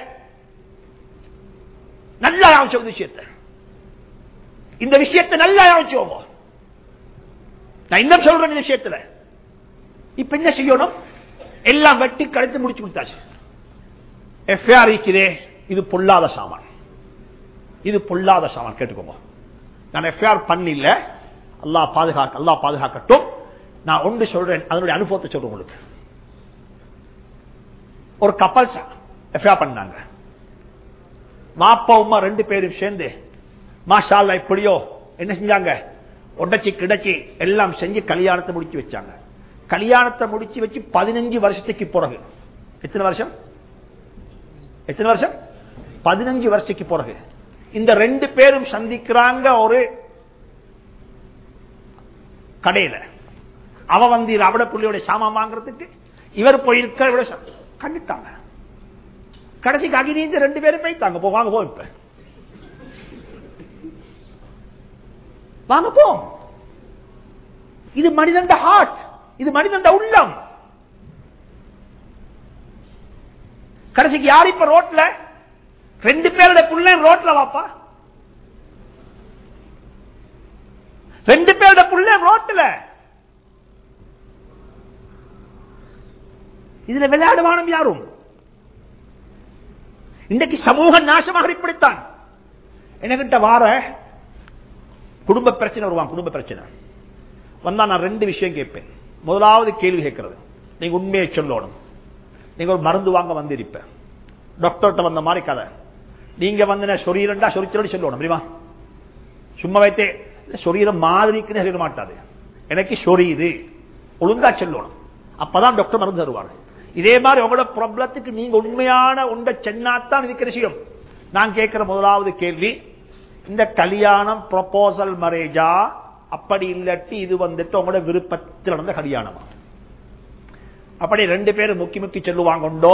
Speaker 1: நல்லா யாவச்சோம் விஷயத்தை இந்த விஷயத்தை நல்லா யாவச்சோங்க நான் இன்னும் சொல்றேன் இந்த விஷயத்துல இப்ப என்ன செய்யணும் எல்லாம் வெட்டி கழித்து முடிச்சு கொடுத்தாச்சு எஃப்ஐஆர் இருக்குதே இது பொல்லாத சாமான் இது பொல்லாத சாமான் கேட்டுக்கோங்க நான் எஃப்ஐஆர் பண்ணல அல்லா பாதுகாக்க அல்லா பாதுகாக்கட்டும் நான் ஒன்று சொல்றேன் அதனுடைய அனுபவத்தை சொல்றேன் உங்களுக்கு ஒரு கப்பல்ஸ் எஃப்ஐஆர் பண்ணாங்க மாப்பா உமா ரெண்டு பேரும் சேர்ந்து மாஷால்லா இப்படியோ என்ன செஞ்சாங்க உடச்சி கிடச்சி எல்லாம் செஞ்சு கல்யாணத்தை முடிச்சு வச்சாங்க கல்யாணத்தை முடிச்சு வச்சு பதினஞ்சு வருஷத்துக்கு பிறகு எத்தனை வருஷம் எத்தனை வருஷம் பதினஞ்சு வருஷத்துக்கு பிறகு இந்த ரெண்டு பேரும் சந்திக்கிறாங்க ஒரு கடையில அவ வந்து ரபட புள்ளியோட சாமான் வாங்குறதுக்கு இவர் போயிருக்க இவர ச- கண்டுட்டாங்க கடைசிக்கு அகினீந்து ரெண்டு பேரும் போய்த்தாங்க போ வாங்க போ இப்ப வாங்க போ இது மனிதண்ட ஹார்ட் இது மனிதண்ட உள்ளம் கடைசிக்கு யார் இப்ப ரோட்ல ரெண்டு பேருடைய புள்ள ரோட்ல வாப்பா ரெண்டு பேருடைய புள்ள ரோட்ல இதுல விளையாடுவானம் யாரும் இன்றைக்கு சமூக நாசமாக இப்படித்தான் என்கிட்ட வார குடும்ப பிரச்சனை வருவான் குடும்ப பிரச்சனை வந்தா நான் ரெண்டு விஷயம் கேட்பேன் முதலாவது கேள்வி கேட்கிறது நீங்க உண்மையை சொல்லணும் நீங்க ஒரு மருந்து வாங்க வந்திருப்ப டாக்டர்கிட்ட வந்த மாதிரி கதை நீங்க வந்து சொரீரண்டா சொரிச்சலடி சொல்லணும் தெரியுமா சும்மா வைத்தே இல்ல, சொரீரம் மாதிரிக்குன்னு சொல்ல மாட்டாது எனக்கு சொரியுது ஒழுங்கா சொல்லணும் அப்பதான் டாக்டர் மருந்து தருவாங்க இதே மாதிரி உங்களோட ப்ராப்ளத்துக்கு நீங்க உண்மையான உண்ட சென்னாத்தான் இருக்கிற விஷயம் நான் கேட்கிற முதலாவது கேள்வி இந்த கல்யாணம் ப்ரொபோசல் மரேஜா அப்படி இல்லாட்டி இது வந்துட்டு உங்களோட விருப்பத்தில் நடந்த கல்யாணமா அப்படி ரெண்டு பேரும் முக்கி முக்கி சொல்லுவாங்கண்டோ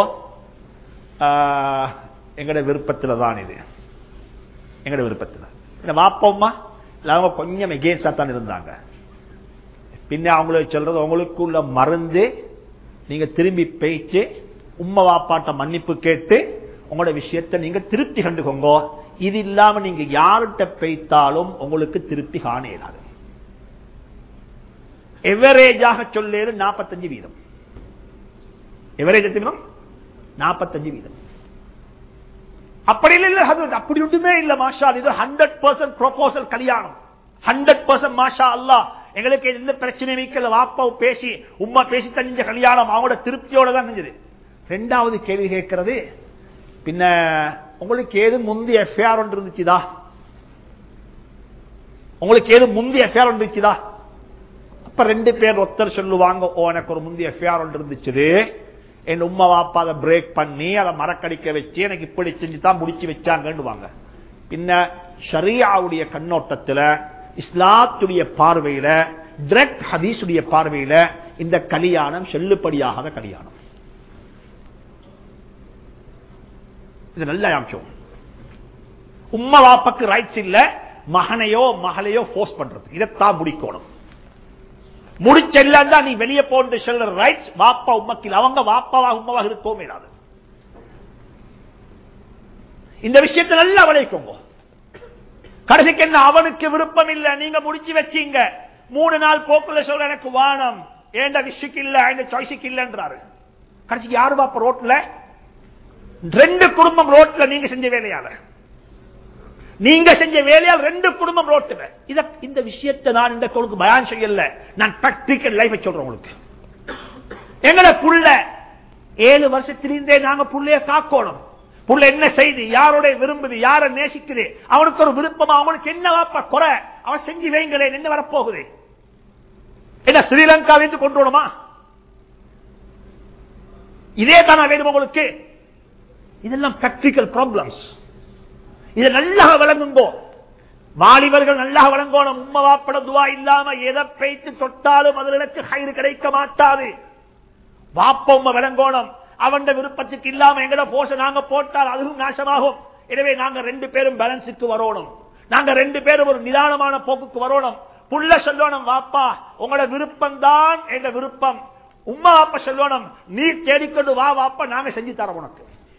Speaker 1: எங்கட விருப்பத்தில் தான் இது எங்கட விருப்பத்தில் இந்த வாப்பம்மா இல்ல அவங்க கொஞ்சம் எகேன்ஸ்டா தான் இருந்தாங்க பின்ன அவங்களுக்கு சொல்றது உங்களுக்குள்ள மருந்து நீங்க திரும்பி பேச்சு உம்மை வாப்பாட்ட மன்னிப்பு கேட்டு உங்களோட விஷயத்தை நீங்க திருப்தி கண்டுக்கோங்க இது இல்லாம நீங்க யார்கிட்ட பெய்த்தாலும் உங்களுக்கு திருப்தி காண இயலாது எவரேஜாக சொல்லேரு நாற்பத்தஞ்சு வீதம் எவரேஜ் எத்தனை வீதம் நாற்பத்தஞ்சு வீதம் அப்படி இல்ல இல்ல ஹதரத், அப்படி ஒன்றுமே இல்ல மாஷா இது ஹண்ட்ரட் பர்சன்ட் ப்ரொபோசல் கல்யாணம் ஹண்ட்ரட் பர்சன்ட் மாஷா அல்லா எங்களுக்கு எந்த பிரச்சனையும் வைக்கல வாப்பா பேசி உம்மா பேசி தஞ்ச கல்யாணம் அவங்களோட திருப்தியோட தான் செஞ்சது ரெண்டாவது கேள்வி கேட்கிறது பின்ன உங்களுக்கு ஏது முந்தி எஃப்ஐஆர் ஒன்று இருந்துச்சுதா உங்களுக்கு ஏது முந்தி எஃப்ஐஆர் ஒன்று இருந்துச்சுதா அப்ப ரெண்டு பேர் ஒருத்தர் சொல்லுவாங்க ஓ எனக்கு ஒரு முந்தைய எஃப்ஐஆர் ஒன்று இருந்துச்சு என் உம்மா வாப்பா அதை பிரேக் பண்ணி அதை மரக்கடிக்க வச்சு எனக்கு இப்படி செஞ்சு தான் முடிச்சு வச்சாங்கன்னுவாங்க பின்ன ஷரியாவுடைய கண்ணோட்டத்துல இஸ்லாத்துடைய பார்வையில டிரெக்ட் ஹதீஸுடைய பார்வையில இந்த கல்யாணம் செல்லுபடியாகாத கல்யாணம் இது நல்ல அம்சம் உம்மா வாப்பாக்கு ரைட்ஸ் இல்ல மகனையோ மகளையோ போர்ஸ் பண்றது இதைத்தான் முடிக்கணும் முடிச்செல்லாம் தான் நீ வெளியே போன்று சொல்ற ரைட்ஸ் வாப்பா உம்மக்கில் அவங்க வாப்பாவாக உம்மவாக இருக்கவும் இல்லாது இந்த விஷயத்தை நல்லா விளைக்கோங்க கடைசிக்கு என்ன அவனுக்கு விருப்பம் இல்ல நீங்க முடிச்சு வச்சீங்க மூணு நாள் போக்குல சொல்ற எனக்கு வானம் ஏண்ட விஷுக்கு இல்ல இந்த சாய்ஸுக்கு இல்லன்றாரு கடைசிக்கு யாரு பாப்ப ரோட்ல ரெண்டு குடும்பம் ரோட்ல நீங்க செஞ்ச வேலையால நீங்க செஞ்ச வேலையால் ரெண்டு குடும்பம் ரோட்டுல இத இந்த விஷயத்தை நான் இந்த உங்களுக்கு பயான் செய்யல நான் பிராக்டிக்கல் லைஃப் சொல்றேன் உங்களுக்கு எங்கட புள்ள ஏழு வருஷத்திலிருந்தே நாங்க புள்ளைய காக்கணும் புள்ள என்ன செய்து யாரோட விரும்புது யார நேசிக்குது அவனுக்கு ஒரு விருப்பமா அவனுக்கு என்ன வாப்பா குறை அவன் செஞ்சு வைங்களேன் என்ன வரப்போகுது என்ன ஸ்ரீலங்காவிலிருந்து கொண்டு வரணுமா இதே தானா வேணும் உங்களுக்கு இதெல்லாம் பிராக்டிக்கல் ப்ராப்ளம்ஸ் இதை நல்லா விளங்குங்கோ வாலிபர்கள் நல்லா விளங்கோணும் உம்மா வாப்பட துவா இல்லாம எதை பெய்த்து தொட்டாலும் அதில் எனக்கு கயிறு கிடைக்க மாட்டாது வாப்ப உம்மை விளங்கோணும் அவன் விருப்பத்துக்கு இல்லாம எங்கட போச நாங்க போட்டால் அதுவும் நாசமாகும் எனவே நாங்க ரெண்டு பேரும் பேலன்ஸுக்கு வரணும் நாங்க ரெண்டு பேரும் ஒரு நிதானமான போக்குக்கு வரணும் புள்ள சொல்லணும் வாப்பா உங்களோட விருப்பம் தான் எங்க விருப்பம் உம்மா வாப்பா சொல்லணும் நீ தேடிக்கொண்டு வா வாப்பா நாங்க செஞ்சு தரோம் உனக்கு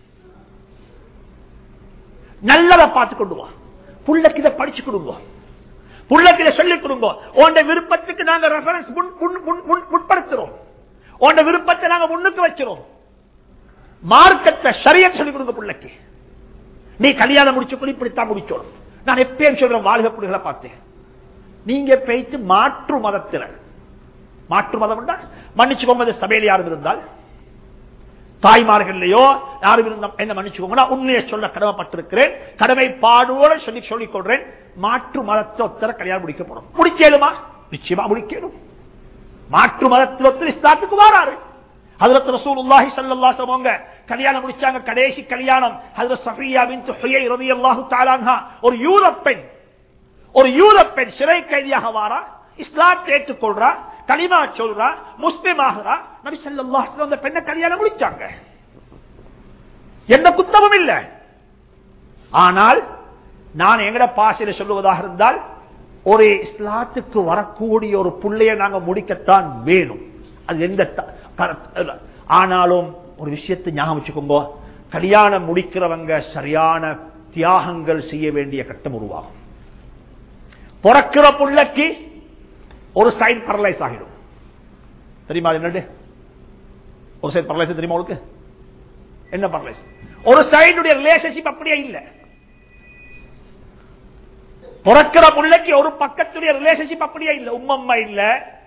Speaker 1: நல்லதை பார்த்து கொண்டு வா புள்ளக்கு இதை படிச்சு கொடுங்க புள்ளக்கு இதை சொல்லிக் கொடுங்க உன்ட விருப்பத்துக்கு நாங்க ரெஃபரன்ஸ் முற்படுத்துறோம் உன்ட விருப்பத்தை நாங்க முன்னுக்கு வச்சிரோம் மார்க்கத்தை சரியா சொல்லிக் கொடுங்க புள்ளக்கு நீ கல்யாணம் முடிச்சு கூட இப்படித்தான் முடிச்சோம் நான் எப்பயும் சொல்றேன் வாழ்க புள்ளிகளை பார்த்தேன் நீங்க பேச்சு மாற்று மதத்தில் மாற்று மதம் உண்டா மன்னிச்சுக்கோங்க அது சபையில் யாரும் இருந்தால் தாய்மார்களையோ யாரும் இருந்தா என்ன மன்னிச்சுக்கோங்க நான் உண்மையை சொல்ல கடமைப்பட்டிருக்கிறேன் கடமை பாடுவோட சொல்லி சொல்லிக் கொள்றேன் மாற்று மதத்தை ஒத்தர கல்யாணம் முடிக்க போறோம் முடிச்சேலுமா நிச்சயமா முடிக்கணும் மாற்று மதத்தில் ஒருத்தர் இஸ்லாத்துக்கு வாராரு ஹஜரத் ரசூலுல்லாஹி ஸல்லல்லாஹு அலைஹி வஸல்லம் கல்யாணம் முடிச்சாங்க கடைசி கல்யாணம் ஹஜரத் சஃபியா பின்த் ஹுயை ரலியல்லாஹு தஆலா அன்ஹா ஒரு யூத பெண் ஒரு யூத பெண் சிறை கைதியாக வாரா இஸ்லாத்தை ஏற்றுக்கொள்றா கலிமா சொல்றா முஸ்லிம் ஆகிறா நபி ஸல்லல்லாஹு அலைஹி வஸல்லம் அந்த பெண்ணை கல்யாணம் முடிச்சாங்க எந்த குத்தமும் இல்ல ஆனால் நான் எங்கட பாசையில சொல்லுவதாக இருந்தால் ஒரு இஸ்லாத்துக்கு வரக்கூடிய ஒரு புள்ளைய நாங்க முடிக்கத்தான் வேணும் அது எந்த த- கர- ஆனாலும் ஒரு விஷயத்தை ஞாபகம் வச்சுக்கோங்க கல்யாணம் முடிக்கிறவங்க சரியான தியாகங்கள் செய்ய வேண்டிய கட்டம் உருவாகும் பிறக்கிற புள்ளைக்கு ஒரு சைடு பரலைஸ் ஆகிடும் தெரியுமா அது என்னது ஒரு சைடு பரலைஸ் தெரியுமா உங்களுக்கு என்ன பரலைஸ் ஒரு சைடுடைய ரிலேஷன்ஷிப் அப்படியே இல்லை பிறக்கிற பிள்ளைக்கு ஒரு பக்கத்துடைய ரிலேஷன்ஷிப் அப்படியே இல்ல உம்மம்மா இல்ல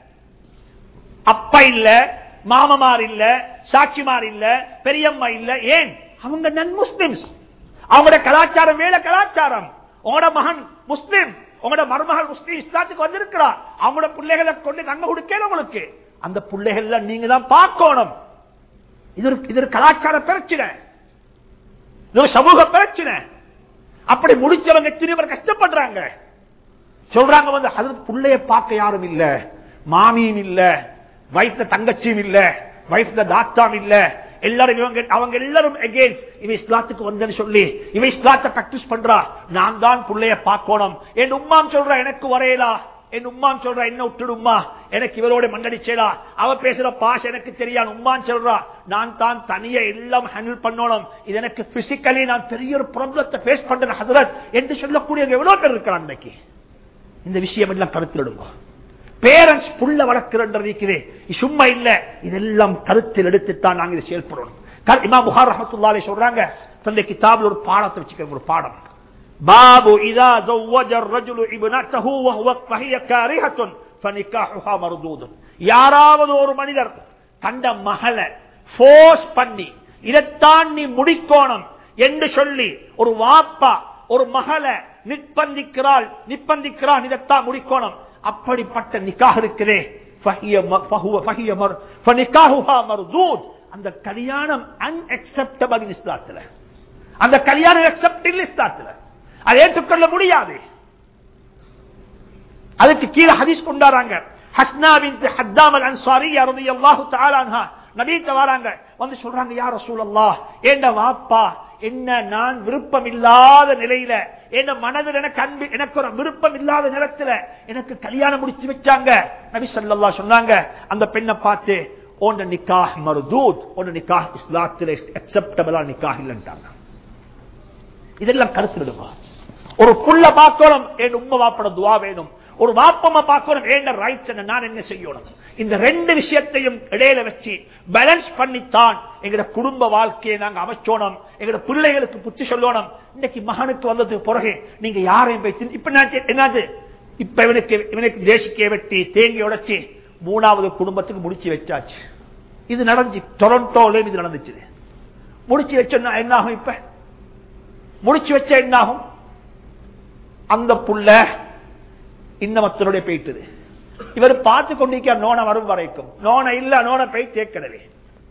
Speaker 1: அப்பா இல்ல மாமமார் இல்ல சாட்சிமார் இல்ல பெரியம்மா இல்ல ஏன் அவங்க நன் முஸ்லிம்ஸ் அவங்களோட கலாச்சாரம் வேலை கலாச்சாரம் உங்களோட மகன் முஸ்லிம் உங்களோட மருமகள் முஸ்லிம் இஸ்லாத்துக்கு வந்திருக்கிறா அவங்களோட பிள்ளைகளை கொண்டு நன்மை கொடுக்கல உங்களுக்கு அந்த பிள்ளைகள் நீங்க தான் பார்க்கணும் இது ஒரு இது ஒரு கலாச்சார பிரச்சனை இது ஒரு சமூக பிரச்சனை அப்படி முடிச்சவங்க எத்தனை பேர் கஷ்டப்படுறாங்க சொல்றாங்க வந்து அது புள்ளைய பார்க்க யாரும் இல்ல மாமியும் இல்ல வயிற்றுல தங்கச்சியும் இல்ல வயிற்றுல தாத்தாம் இல்ல எல்லாரும் இவங்க அவங்க எல்லாரும் எகேன்ஸ்ட் இவ இஸ்லாத்துக்கு வந்தேன்னு சொல்லி இவ இஸ்லாத்தை பிராக்டிஸ் பண்றா நான் தான் புள்ளைய பார்க்கணும் என் உம்மாம் சொல்றா எனக்கு வரையலா என் உம்மான் சொல்றா என்ன விட்டுடுமா எனக்கு இவரோட மண்டடிச்சேடா அவ பேசுற பாஷ எனக்கு தெரியாது உம்மான் சொல்றா நான் தான் தனியா எல்லாம் ஹேண்டில் பண்ணணும் இது எனக்கு பிசிக்கலி நான் பெரிய ஒரு ப்ராப்ளத்தை ஃபேஸ் பண்றேன் ஹசரத் என்று சொல்லக்கூடிய எவ்வளவு பேர் இருக்கிறான் இன்னைக்கு இந்த விஷயம் எல்லாம் கருத்தில் எடுங்க பேரண்ட்ஸ் புள்ள வளர்க்கிறன்றது இருக்குது இது சும்மா இல்ல இதெல்லாம் கருத்தில் எடுத்துத்தான் நாங்க இதை செயல்படணும் கர்- இமாம் புகார் ரஹமத்துல்லாலே சொல்றாங்க தந்தை கிதாபில் ஒரு பாடத்தை வச்சுக்க ஒரு பாடம் பாபு இதா زوج الرجل ابنته وهو وهي كارهة فنكاحها مردود யாராவது ஒரு மனிதர் கண்ட மகளை ஃபோர்ஸ் பண்ணி இதைத்தான் நீ முடிக்கோணும் என்று சொல்லி ஒரு வாப்பா ஒரு மகளை நிர்பந்திக்கிறாள் நிர்பந்திக்கிறான் இதைத்தான் முடிக்கோணும் அப்படிப்பட்ட நிக்காக இருக்குதே فهي م- فهو- فهي مر- فنكاحها مردود. அந்த கல்யாணம் அன்அக்செப்டபிள் இஸ்லாத்துல அந்த கல்யாணம் அக்செப்ட் இஸ்லாத்துல அதை ஏற்றுக்கொள்ள முடியாது அதுக்கு கீழே ஹதீஸ் கொண்டாடுறாங்க ஹஸ்னா பின்த் ஹத்தாம் அல் அன்சாரி ரலியல்லாஹு தஆலா அன்ஹா நபிட்ட வராங்க வந்து சொல்றாங்க யா ரசூலல்லாஹ் ஏண்ட வாப்பா என்ன நான் விருப்பம் இல்லாத நிலையில என்ன மனதில் எனக்கு அன்பு எனக்கு ஒரு விருப்பம் இல்லாத நேரத்துல எனக்கு கல்யாணம் முடிச்சு வச்சாங்க நபி ஸல்லல்லாஹு சொன்னாங்க அந்த பெண்ணை பார்த்து ஓண்ட நிக்காஹ் மர்தூத் ஓண்ட நிக்காஹ் இஸ்லாத்தில் அக்செப்டபிளா நிக்காஹ் இல்லைன்ட்டாங்க இதெல்லாம் கருத்து ஒரு புள்ள பார்க்கணும் என் உண்மை வாப்பட துவா வேணும் ஒரு வாப்பமா பார்க்கணும் ஏண்ட ரைட்ஸ் என்ன நான் என்ன செய்யணும் இந்த ரெண்டு விஷயத்தையும் இடையில வச்சு பேலன்ஸ் பண்ணித்தான் எங்கட குடும்ப வாழ்க்கையை நாங்க அமைச்சோணும் எங்கட பிள்ளைகளுக்கு புத்தி சொல்லணும் இன்னைக்கு மகனுக்கு வந்ததுக்கு பிறகு நீங்க யாரையும் போய் தின்- இப்ப என்னாச்சு என்னாச்சு இப்ப இவனுக்கு இவனுக்கு தேசிக்கையை வெட்டி தேங்கி உடைச்சு மூணாவது குடும்பத்துக்கு முடிச்சு வச்சாச்சு இது நடந்துச்சு டொரண்டோலயும் இது நடந்துச்சு முடிச்சு வச்சோன்னா என்ன ஆகும் இப்ப முடிச்சு வச்ச என்னாகும் அந்த புள்ள இன்னமத்தனுடைய போயிட்டது இவர் பார்த்து கொண்டிருக்க நோன வரும் வரைக்கும் நோன இல்ல நோன போய் தேக்கடவே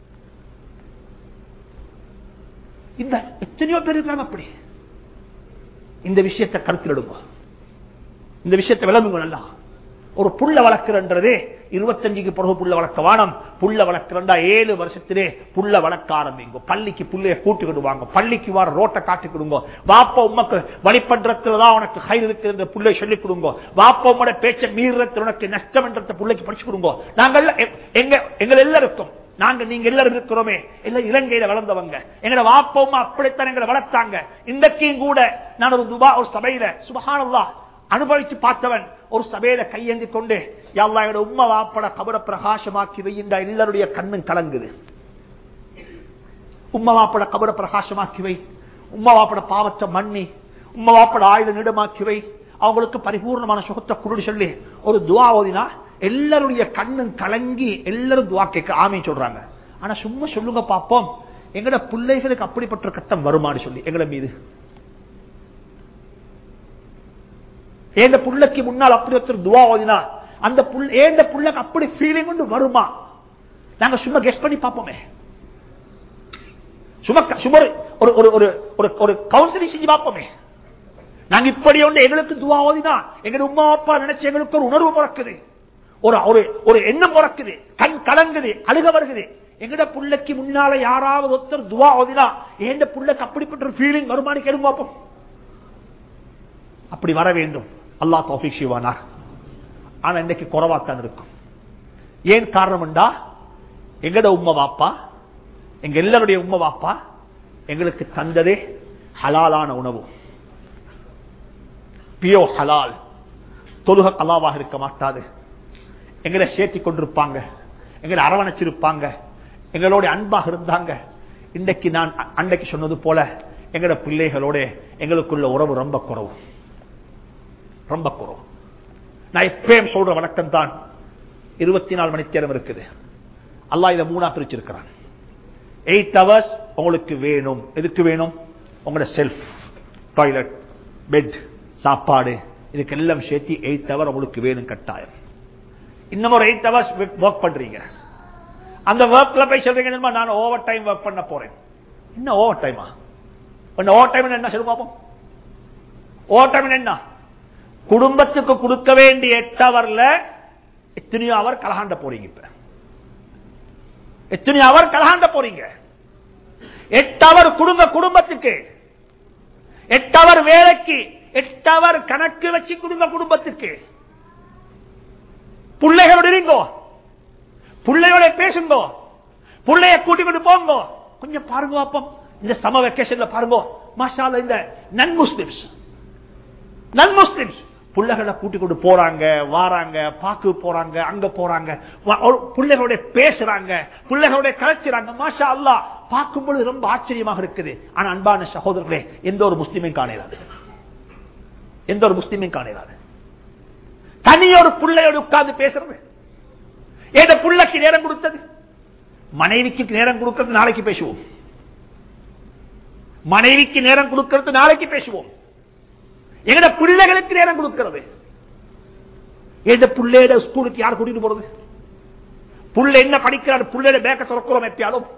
Speaker 1: இந்த எத்தனையோ பேர் இருக்காங்க அப்படி இந்த விஷயத்தை கருத்தில் எடுங்க இந்த விஷயத்தை விளங்குங்க நல்லா ஒரு புள்ள வளர்க்கிறன்றது இருபத்தஞ்சுக்கு பிறகு புள்ள வளர்க்க வானம் புள்ள வளர்க்கிறண்டா ஏழு வருஷத்திலே புள்ள வளர்க்க ஆரம்பிங்க பள்ளிக்கு புள்ளைய கூட்டிக்கிட்டு வாங்க பள்ளிக்கு வார ரோட்டை காட்டி கொடுங்க வாப்ப உமக்கு வழிபடுறதுலதான் உனக்கு கயிறு இருக்குன்ற புள்ளை சொல்லிக் கொடுங்க வாப்ப உம்மோட பேச்ச மீறுறது உனக்கு நஷ்டம் என்ற புள்ளைக்கு படிச்சு கொடுங்க நாங்கள் எங்க எங்கள் எல்லாருக்கும் நாங்க நீங்க எல்லாரும் இருக்கிறோமே எல்லாம் இலங்கையில வளர்ந்தவங்க எங்கட வாப்பவும் அப்படித்தான் எங்களை வளர்த்தாங்க இன்றைக்கும் கூட நான் ஒரு துபா ஒரு சபையில சுபஹானல்லா அனுபவிச்சு பார்த்தவன் ஒரு சபையில கையேந்தி கொண்டு யாழ்லா எங்களோட உம்மா வாப்பட கபட பிரகாசமாக்கி வையின்ற எல்லாருடைய கண்ணும் கலங்குது உம்மா வாப்பட கபட பிரகாசமாக்கி வை உம்மா வாப்பட பாவத்தை மண்ணி உம்மா வாப்பட ஆயுத நீடமாக்கி வை அவங்களுக்கு பரிபூர்ணமான சுகத்தை குருடி சொல்லி ஒரு துவா ஓதினா எல்லாருடைய கண்ணும் கலங்கி எல்லாரும் துவா கேட்க ஆமி சொல்றாங்க ஆனா சும்மா சொல்லுங்க பாப்போம் எங்கட பிள்ளைகளுக்கு அப்படிப்பட்ட கட்டம் வருமானு சொல்லி எங்கட மீது ஏந்த புள்ளைக்கு முன்னால் அப்படி ஒருத்தர் துவா ஓதினா அந்த புள்ள ஏந்த புள்ளைக்கு அப்படி ஃபீலிங் கொண்டு வருமா நாங்க சும்மா கெஸ்ட் பண்ணி பார்ப்போமே சும்மா சும்மா ஒரு ஒரு ஒரு ஒரு ஒரு கவுன்சிலிங் செஞ்சு பார்ப்போமே நாங்க இப்படி ஒன்று எங்களுக்கு துவா ஓதினா எங்க உமா அப்பா நினைச்சு எங்களுக்கு ஒரு உணர்வு பிறக்குது ஒரு ஒரு ஒரு எண்ணம் பிறக்குது கண் கலங்குது அழுக வருகுது எங்கட புள்ளைக்கு முன்னால யாராவது ஒருத்தர் துவா ஓதினா ஏண்ட புள்ளைக்கு அப்படிப்பட்ட ஒரு ஃபீலிங் வருமானு கேள்வி பார்ப்போம் அப்படி வர வேண்டும் அல்லா தோஃபிக் சிவானார் ஆனா இன்னைக்கு குறவாத்தான் இருக்கும் ஏன் காரணம்டா எங்கட உம்மை வாப்பா எங்க எல்லாருடைய உம்மை வாப்பா எங்களுக்கு தந்ததே ஹலாலான உணவு பியோ ஹலால் தொழுக கலாவாக இருக்க மாட்டாது எங்களை சேர்த்தி கொண்டிருப்பாங்க எங்களை அரவணைச்சிருப்பாங்க எங்களோட அன்பாக இருந்தாங்க இன்றைக்கு நான் அன்றைக்கு சொன்னது போல எங்களோட பிள்ளைகளோட எங்களுக்குள்ள உறவு ரொம்ப குறவு ரொம்ப குறவு நான் எப்பயும் சொல்ற வழக்கம் தான் இருபத்தி நாலு மணி நேரம் இருக்குது அல்லா இதை மூணா பிரிச்சிருக்கிறான் எயிட் ஹவர்ஸ் உங்களுக்கு வேணும் எதுக்கு வேணும் உங்களோட செல்ஃப் டாய்லெட் பெட் சாப்பாடு இதுக்கு எல்லாம் சேர்த்து எயிட் ஹவர் உங்களுக்கு வேணும் கட்டாயம் இன்னும் ஒரு எயிட் ஹவர்ஸ் ஒர்க் பண்றீங்க அந்த ஒர்க்ல போய் சொல்றீங்க நான் ஓவர் டைம் ஒர்க் பண்ண போறேன் இன்னும் ஓவர் டைமா ஓவர் டைம் என்ன சொல்லுங்க பாப்போம் ஓவர் டைம் என்ன குடும்பத்துக்கு கொடுக்க வேண்டிய எட்டு அவர்ல எத்தனையோ அவர் கலகாண்ட போறீங்க இப்ப எத்தனையோ அவர் கலகாண்ட போறீங்க எட்டு அவர் குடும்ப குடும்பத்துக்கு எட்டு அவர் வேலைக்கு எட்டு அவர் கணக்கு வச்சு குடும்ப குடும்பத்துக்கு பிள்ளைகளோட இருங்கோ பிள்ளையோட பேசுங்கோ பிள்ளைய கூட்டிக் கொண்டு போங்க கொஞ்சம் பாருங்க அப்பம் இந்த சம வெக்கேஷன்ல பாருங்க மாஷால இந்த நன் முஸ்லிம்ஸ் நன் முஸ்லிம்ஸ் பிள்ளைகளை கூட்டிக் கொண்டு போறாங்க வாராங்க பாக்கு போறாங்க அங்க போறாங்க பிள்ளைகளோட பேசுறாங்க பிள்ளைகளோட கலைச்சுறாங்க மாஷா அல்லா பார்க்கும்போது ரொம்ப ஆச்சரியமாக இருக்குது ஆனா அன்பான சகோதரர்களே எந்த ஒரு முஸ்லிமையும் காணலாது எந்த ஒரு முஸ்லிமையும் காணலாது தனியொரு பிள்ளையோடு உட்கார்ந்து பேசுறது ஏத புள்ளைக்கு நேரம் கொடுத்தது மனைவிக்கு நேரம் கொடுக்கிறது நாளைக்கு பேசுவோம் மனைவிக்கு நேரம் கொடுக்கிறது நாளைக்கு பேசுவோம் எங்கட பிள்ளைகளுக்கு நேரம் கொடுக்கிறது எந்த பிள்ளையோட ஸ்கூலுக்கு யார் கூட்டிட்டு போறது புள்ள என்ன படிக்கிறார் புள்ளையோட பேக்க திறக்கிறோம் எப்பயாலும்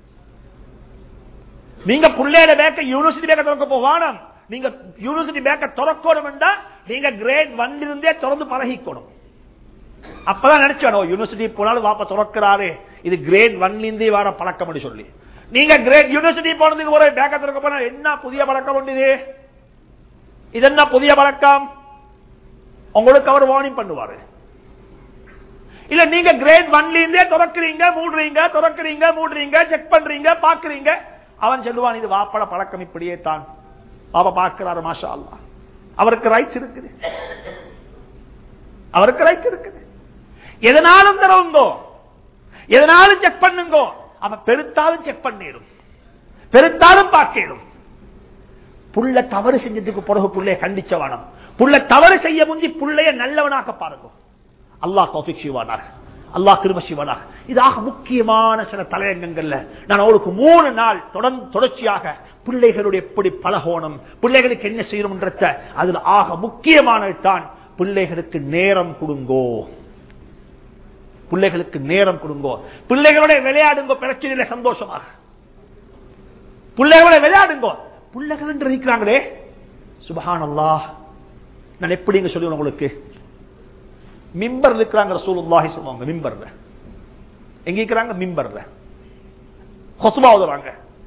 Speaker 1: நீங்க புள்ளையோட பேக்க யூனிவர்சிட்டி பேக்க திறக்க போவானம் நீங்க யூனிவர்சிட்டி பேக்க திறக்கணும் நீங்க கிரேட் ஒன்ல இருந்தே திறந்து பழகிக்கணும் அப்பதான் நினைச்சோம் யூனிவர்சிட்டி போனாலும் வாப்ப திறக்கிறாரு இது கிரேட் ஒன்ல இருந்தே வர பழக்கம் சொல்லி நீங்க கிரேட் யூனிவர்சிட்டி போனதுக்கு ஒரு பேக்க திறக்க போனா என்ன புதிய பழக்கம் உண்டு இது இது என்ன புதிய பழக்கம் உங்களுக்கு அவர் வார்னிங் பண்ணுவாரு இல்ல நீங்க கிரேட் ஒன்ல இருந்தே திறக்கிறீங்க மூடுறீங்க திறக்கிறீங்க மூடுறீங்க செக் பண்றீங்க பாக்குறீங்க அவன் சொல்லுவான் இது வாப்பட பழக்கம் இப்படியே தான் பாப்பா பார்க்கிறாரு மாஷா அல்லா அவருக்கு ரைட்ஸ் இருக்குது அவருக்கு ரைட்ஸ் இருக்குது எதனாலும் தரவுங்கோ எதனாலும் செக் பண்ணுங்கோ அவன் பெருத்தாலும் செக் பண்ணிடும் பெருத்தாலும் பார்க்கிடும் புள்ள தவறு செஞ்சதுக்கு பிறகு புள்ளைய கண்டிச்சவானம் புள்ள தவறு செய்ய முந்தி புள்ளைய நல்லவனாக்க பாருங்க அல்லாஹ் தோஃபிக் செய்வானாக அல்லாஹ் கிருப செய்வானாக இதாக முக்கியமான சில தலையங்கங்கள்ல நான் அவளுக்கு மூணு நாள் தொடர்ந்து தொடர்ச்சியாக பிள்ளைகளுடைய எப்படி பழகோணும் பிள்ளைகளுக்கு என்ன செய்யணும்ன்றத அதுல ஆக முக்கியமானது தான் பிள்ளைகளுக்கு நேரம் கொடுங்கோ பிள்ளைகளுக்கு நேரம் கொடுங்கோ பிள்ளைகளோட விளையாடுங்கோ பிரச்சனையில சந்தோஷமாக பிள்ளைகளோட விளையாடுங்கோ பிள்ளைகள் என்று இருக்கிறாங்களே சுபஹான் அல்லாஹ் நான் எப்படிங்க சொல்லுவேன் உங்களுக்கு மிம்பர் இருக்கிறாங்க ரசூலுல்லாஹி சொல்லுவாங்க மிம்பர்ல எங்க இருக்கிறாங்க மிம்பர்ல ஹொசுபா ஓதுறாங்க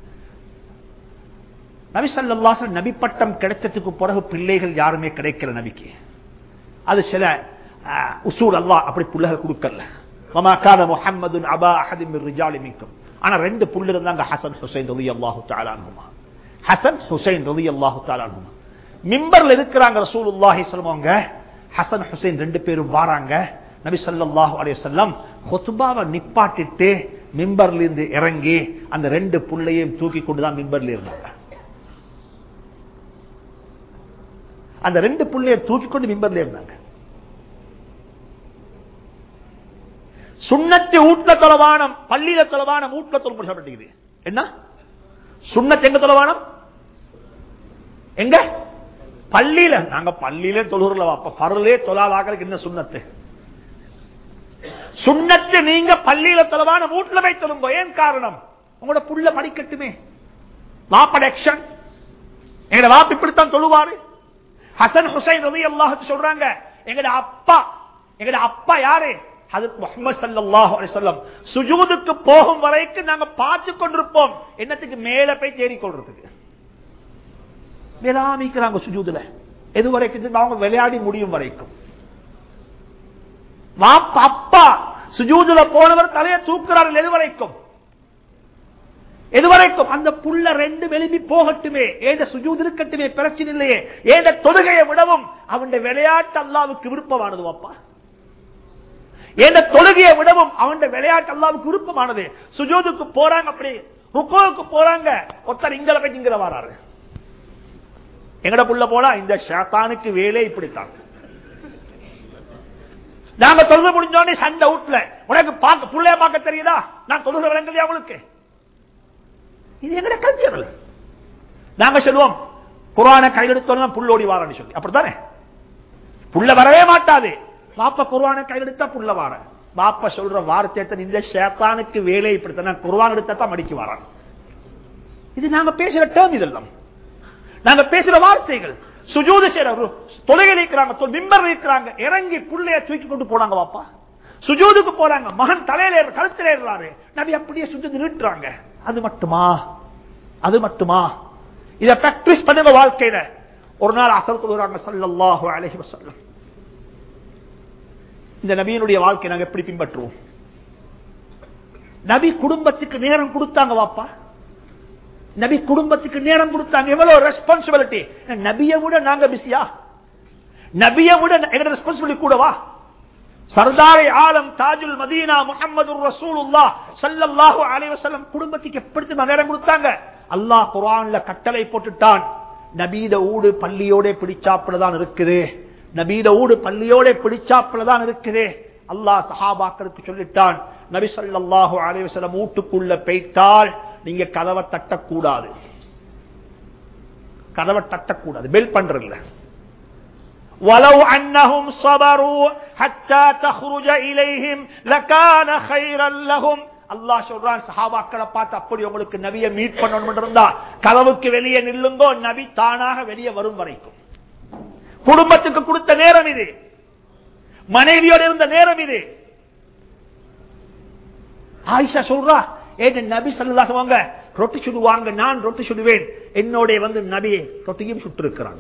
Speaker 1: நபி சல்லாசன் நபி பட்டம் கிடைச்சதுக்கு பிறகு பிள்ளைகள் யாருமே கிடைக்கல நபிக்கு அது சில உசூல் அல்லா அப்படி பிள்ளைகள் கொடுக்கல மமா கான முஹம்மது அபா அஹதி மிர் ரிஜாலி மின்கும் ஆனா ரெண்டு புள்ள இருந்தாங்க ஹசன் ஹுசைன் ரதி அல்லாஹு தாலானுமா ஹசன் ஹுசைன் ரதி அல்லாஹு தாலானுமா மிம்பர்ல இருக்கிறாங்க ரசூலுல்லாஹி சொல்லுவாங்க ஹசன் ஹுசைன் ரெண்டு பேரும் வாராங்க நபி சல்லாஹூ அலைய செல்லம் ஹொத்துபாவை நிப்பாட்டிட்டு மிம்பர்ல இருந்து இறங்கி அந்த ரெண்டு புள்ளையும் தூக்கி கொண்டுதான் மிம்பர்ல இருந்தாங்க அந்த ரெண்டு புள்ளைய தூக்கி கொண்டு மிம்பர்ல இருந்தாங்க சுண்ணத்து ஊட்ல தொலைவானம் பள்ளியில தொலைவானம் ஊட்ல தொலைப்பட்டு என்ன சுண்ணத்து எங்க தொலைவானம் எங்க பள்ளியில நாங்க பள்ளியிலே தொழுகிறல அப்ப பருளே தொழாதாக்களுக்கு என்ன சுண்ணத்து சுண்ணத்து நீங்க பள்ளியில தொலைவான வீட்டுல போய் தொழுங்க ஏன் காரணம் உங்களோட புள்ள படிக்கட்டுமே வாப்பட ஆக்ஷன் எங்கட வாப்பு இப்படித்தான் தொழுவாரு ஹசன் ஹுசைன் ரவி அல்லாஹ் சொல்றாங்க எங்கட அப்பா எங்கட அப்பா யாரு ஹதரத் முஹம்மது ஸல்லல்லாஹு அலைஹி வஸல்லம் சுஜூதுக்கு போகும் வரைக்கும் நாங்க பார்த்து கொண்டிருப்போம் என்னத்துக்கு மேல போய் தேறி கொள்றதுக்கு விளாமிக்கிறாங்க சுஜூதுல எது வரைக்கும் அவங்க விளையாடி முடியும் வரைக்கும் வாப்பா அப்பா சுஜூதுல போனவர் தலையை தூக்குறார்கள் எது வரைக்கும் எதுவரைக்கும் அந்த புள்ள ரெண்டு வெளிவி போகட்டுமே ஏத சுஜூது இருக்கட்டுமே பிரச்சனை இல்லையே ஏத தொழுகையை விடவும் அவன் விளையாட்டு அல்லாவுக்கு விருப்பமானது வாப்பா ஏத தொழுகையை விடவும் அவன் விளையாட்டு அல்லாவுக்கு விருப்பமானது சுஜூதுக்கு போறாங்க அப்படி ருக்கோவுக்கு போறாங்க ஒருத்தர் இங்கல போய் இங்கல வராரு எங்கட புள்ள போனா இந்த ஷாத்தானுக்கு வேலை இப்படித்தான் நாங்க தொழுது முடிஞ்சோடனே சண்டை வீட்டுல உனக்கு பார்க்க புள்ளைய பார்க்க தெரியுதா நான் தொழுகிற விலங்கலையா உங்களுக்கு இது எங்கட கல்ச்சரல் நாங்க சொல்லுவோம் குரான கையெடுத்தோம் புல்லோடி வாரன்னு சொல்லி அப்படித்தானே புள்ள வரவே மாட்டாது பாப்பா குருவான கையெடுத்தா புள்ள வார பாப்பா சொல்ற வார்த்தை இந்த சேத்தானுக்கு வேலை இப்படித்தான் குருவான் எடுத்தா மடிக்கு வாரான் இது நாங்க பேசுற டேர்ம் இதெல்லாம் நாங்க பேசுற வார்த்தைகள் சுஜூது செய்யற தொலைகள் இருக்கிறாங்க மிம்பர் இருக்கிறாங்க இறங்கி புள்ளைய தூக்கி கொண்டு போனாங்க பாப்பா சுஜூதுக்கு போறாங்க மகன் தலையில கழுத்துல ஏறாரு நபி அப்படியே சுஜூது நிறுத்துறாங்க அது மட்டுமா அது மட்டுமா இத பிராக்டிஸ் பண்ணுங்க வாழ்க்கையில ஒரு நாள் அசல் சொல்றாங்க சல்லல்லாஹு அலைஹி வஸல்லம் இந்த நபியினுடைய வாழ்க்கை நாங்க எப்படி பின்பற்றுவோம் நபி குடும்பத்துக்கு நேரம் கொடுத்தாங்க வாப்பா நபி குடும்பத்துக்கு நேரம் கொடுத்தாங்க எவ்வளவு ரெஸ்பான்சிபிலிட்டி நபியை விட நாங்க பிஸியா நபியை விட எங்க ரெஸ்பான்சிபிலிட்டி கூடவா சர்தாரி ஆலம் தாஜுல் மதீனா முகமது ரசூலுல்லா சல்லல்லாஹு அலைஹி வஸல்லம் குடும்பத்துக்கு எப்படி நேரம் கொடுத்தாங்க அல்லாஹ் குர்ஆன்ல கட்டளை போட்டுட்டான் நபீத ஊடு பள்ளியோட பிடிச்சாப்புலதான் இருக்குது நபீத ஊடு பள்ளியோட பிடிச்சாப்புலதான் இருக்குது அல்லாஹ் சஹாபாக்களுக்கு சொல்லிட்டான் நபி ஸல்லல்லாஹு அலைஹி வஸல்லம் வீட்டுக்குள்ள போய்த்தால் நீங்க கதவை தட்டக்கூடாது கதவை தட்டக்கூடாது பெல் பண்றதில்ல ولو أنهم صبروا حتى تخرج إليهم لكان خيرا لهم அல்லாஹ் சொல்றான் சஹாபாக்களை பார்த்து அப்படி உங்களுக்கு நபியை மீட் பண்ணணும் இருந்தா கதவுக்கு வெளியே நில்லுங்கோ நபி தானாக வெளியே வரும் வரைக்கும் குடும்பத்துக்கு கொடுத்த நேரம் இது மனைவியோட இருந்த நேரம் இது ஆயிஷா சொல்றா ஏன் நபி சல்லா சொல்லுவாங்க ரொட்டி சுடுவாங்க நான் ரொட்டி சுடுவேன் என்னோட வந்து நபி ரொட்டியும் சுட்டு இருக்கிறாங்க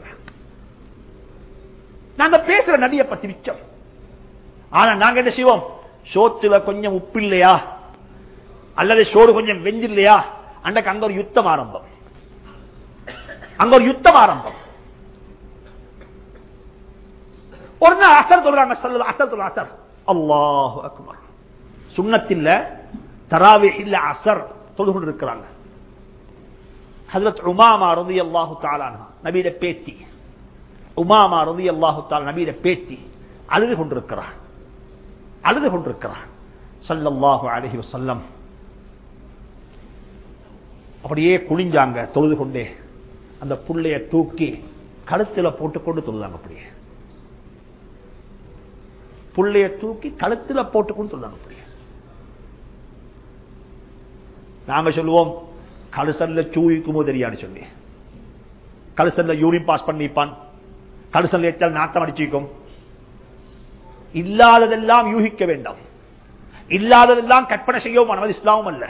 Speaker 1: நாங்க பேசுற நபியை பத்தி மிச்சம் ஆனா நாங்க என்ன செய்வோம் சோத்துல கொஞ்சம் உப்பு இல்லையா அல்லது சோறு கொஞ்சம் வெஞ்சு இல்லையா அன்றைக்கு அங்க ஒரு யுத்தம் ஆரம்பம் அங்க ஒரு யுத்தம் ஆரம்பம் ஒரு நாள் அசர் சொல்றாங்க அசர் சொல்ற அசர் அல்லாஹு அக்பர் சுண்ணத்தில்ல தராவி இல்ல அசர் தொழுது கொண்டு இருக்கிறாங்க ஹதரத் உமாமா ரதி அல்லாஹு தாலானா நபியிட பேத்தி உமாமா ரதி அல்லாஹு தாலா நபியிட பேத்தி அழுது கொண்டிருக்கிறார் அழுது கொண்டிருக்கிறார் சல்லல்லாஹு அலஹி வசல்லம் அப்படியே குளிஞ்சாங்க தொழுது கொண்டே அந்த புள்ளைய தூக்கி கழுத்துல போட்டுக்கொண்டு தொழுதாங்க அப்படியே புள்ளைய தூக்கி கழுத்துல போட்டுக்கொண்டு தொழுதாங்க அப்படியே நாங்க சொல்லுவோம் கழுசல்ல சூயிக்குமோ தெரியாது சொல்லி கழுசல்ல யூரின் பாஸ் பண்ணிப்பான் கழுசல் ஏற்றால் நாட்டம் அடிச்சுக்கும் இல்லாததெல்லாம் யூகிக்க வேண்டாம் இல்லாததெல்லாம் கற்பனை செய்யவும் அனுமதி இஸ்லாமும் அல்ல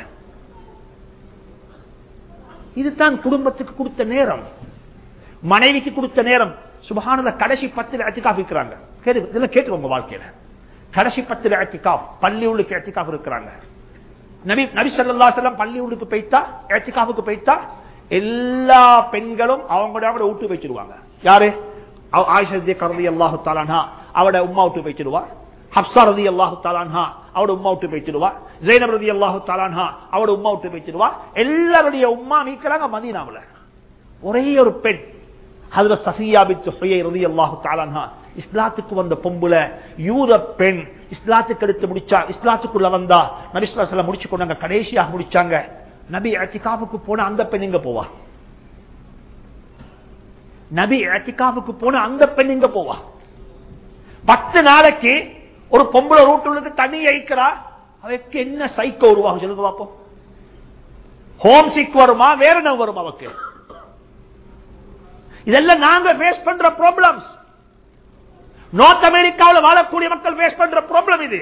Speaker 1: இதுதான் குடும்பத்துக்கு கொடுத்த நேரம் மனைவிக்கு கொடுத்த நேரம் சுபகானத கடைசி பத்தில் அத்திகாப் இருக்கிறாங்க இதெல்லாம் கேட்டுக்கோங்க வாழ்க்கையில கடைசி பத்தில் அத்திகாப் பள்ளி உள்ளுக்கு அத்திகாப் இருக்கிறாங்க நபி நபி சல்லா செல்லம் பள்ளி உள்ளுக்கு போய்த்தா ஏத்திகாவுக்கு போய்த்தா எல்லா பெண்களும் அவங்களோட விட்டு வச்சிருவாங்க யாரு ஆயிஷே கருதி அல்லாஹு தாலானா அவட உமா விட்டு போய்ச்சிருவா ஹப்சா ரதி அல்லாஹு தாலான்ஹா அவட உமா விட்டு போய்ச்சிருவா ஜெயினப் ரதி அல்லாஹு தாலான்ஹா அவட உமா விட்டு போய்ச்சிருவா எல்லாருடைய உமா மீக்கிறாங்க மதீனாவுல ஒரே ஒரு பெண் அதுல சஃபியா பித்து ஹுயை ரதி அல்லாஹு தாலான்ஹா இஸ்லாத்துக்கு வந்த பொம்புல யூத பெண் இஸ்லாத்துக்கு எடுத்து முடிச்சா இஸ்லாத்துக்குள்ள வந்தா நபிஸ்லாசல முடிச்சு கொண்டாங்க கடைசியாக முடிச்சாங்க நபி அத்திகாவுக்கு போன அந்த பெண் எங்க போவா நபி அத்திகாவுக்கு போன அந்த பெண் எங்க போவா பத்து நாளைக்கு ஒரு பொம்பளை ரூட்டுள்ளது தண்ணி அழிக்கிறா அவருக்கு என்ன சைக்கோ உருவாகும் சொல்லுங்க பார்ப்போம் ஹோம் சிக் வருமா வேற என்ன வரும் அவக்கு இதெல்லாம் நாங்க ஃபேஸ் பண்ற ப்ராப்ளம்ஸ் நார்த் அமெரிக்காவில் வாழக்கூடிய மக்கள் ஃபேஸ் பண்ற ப்ராப்ளம் இது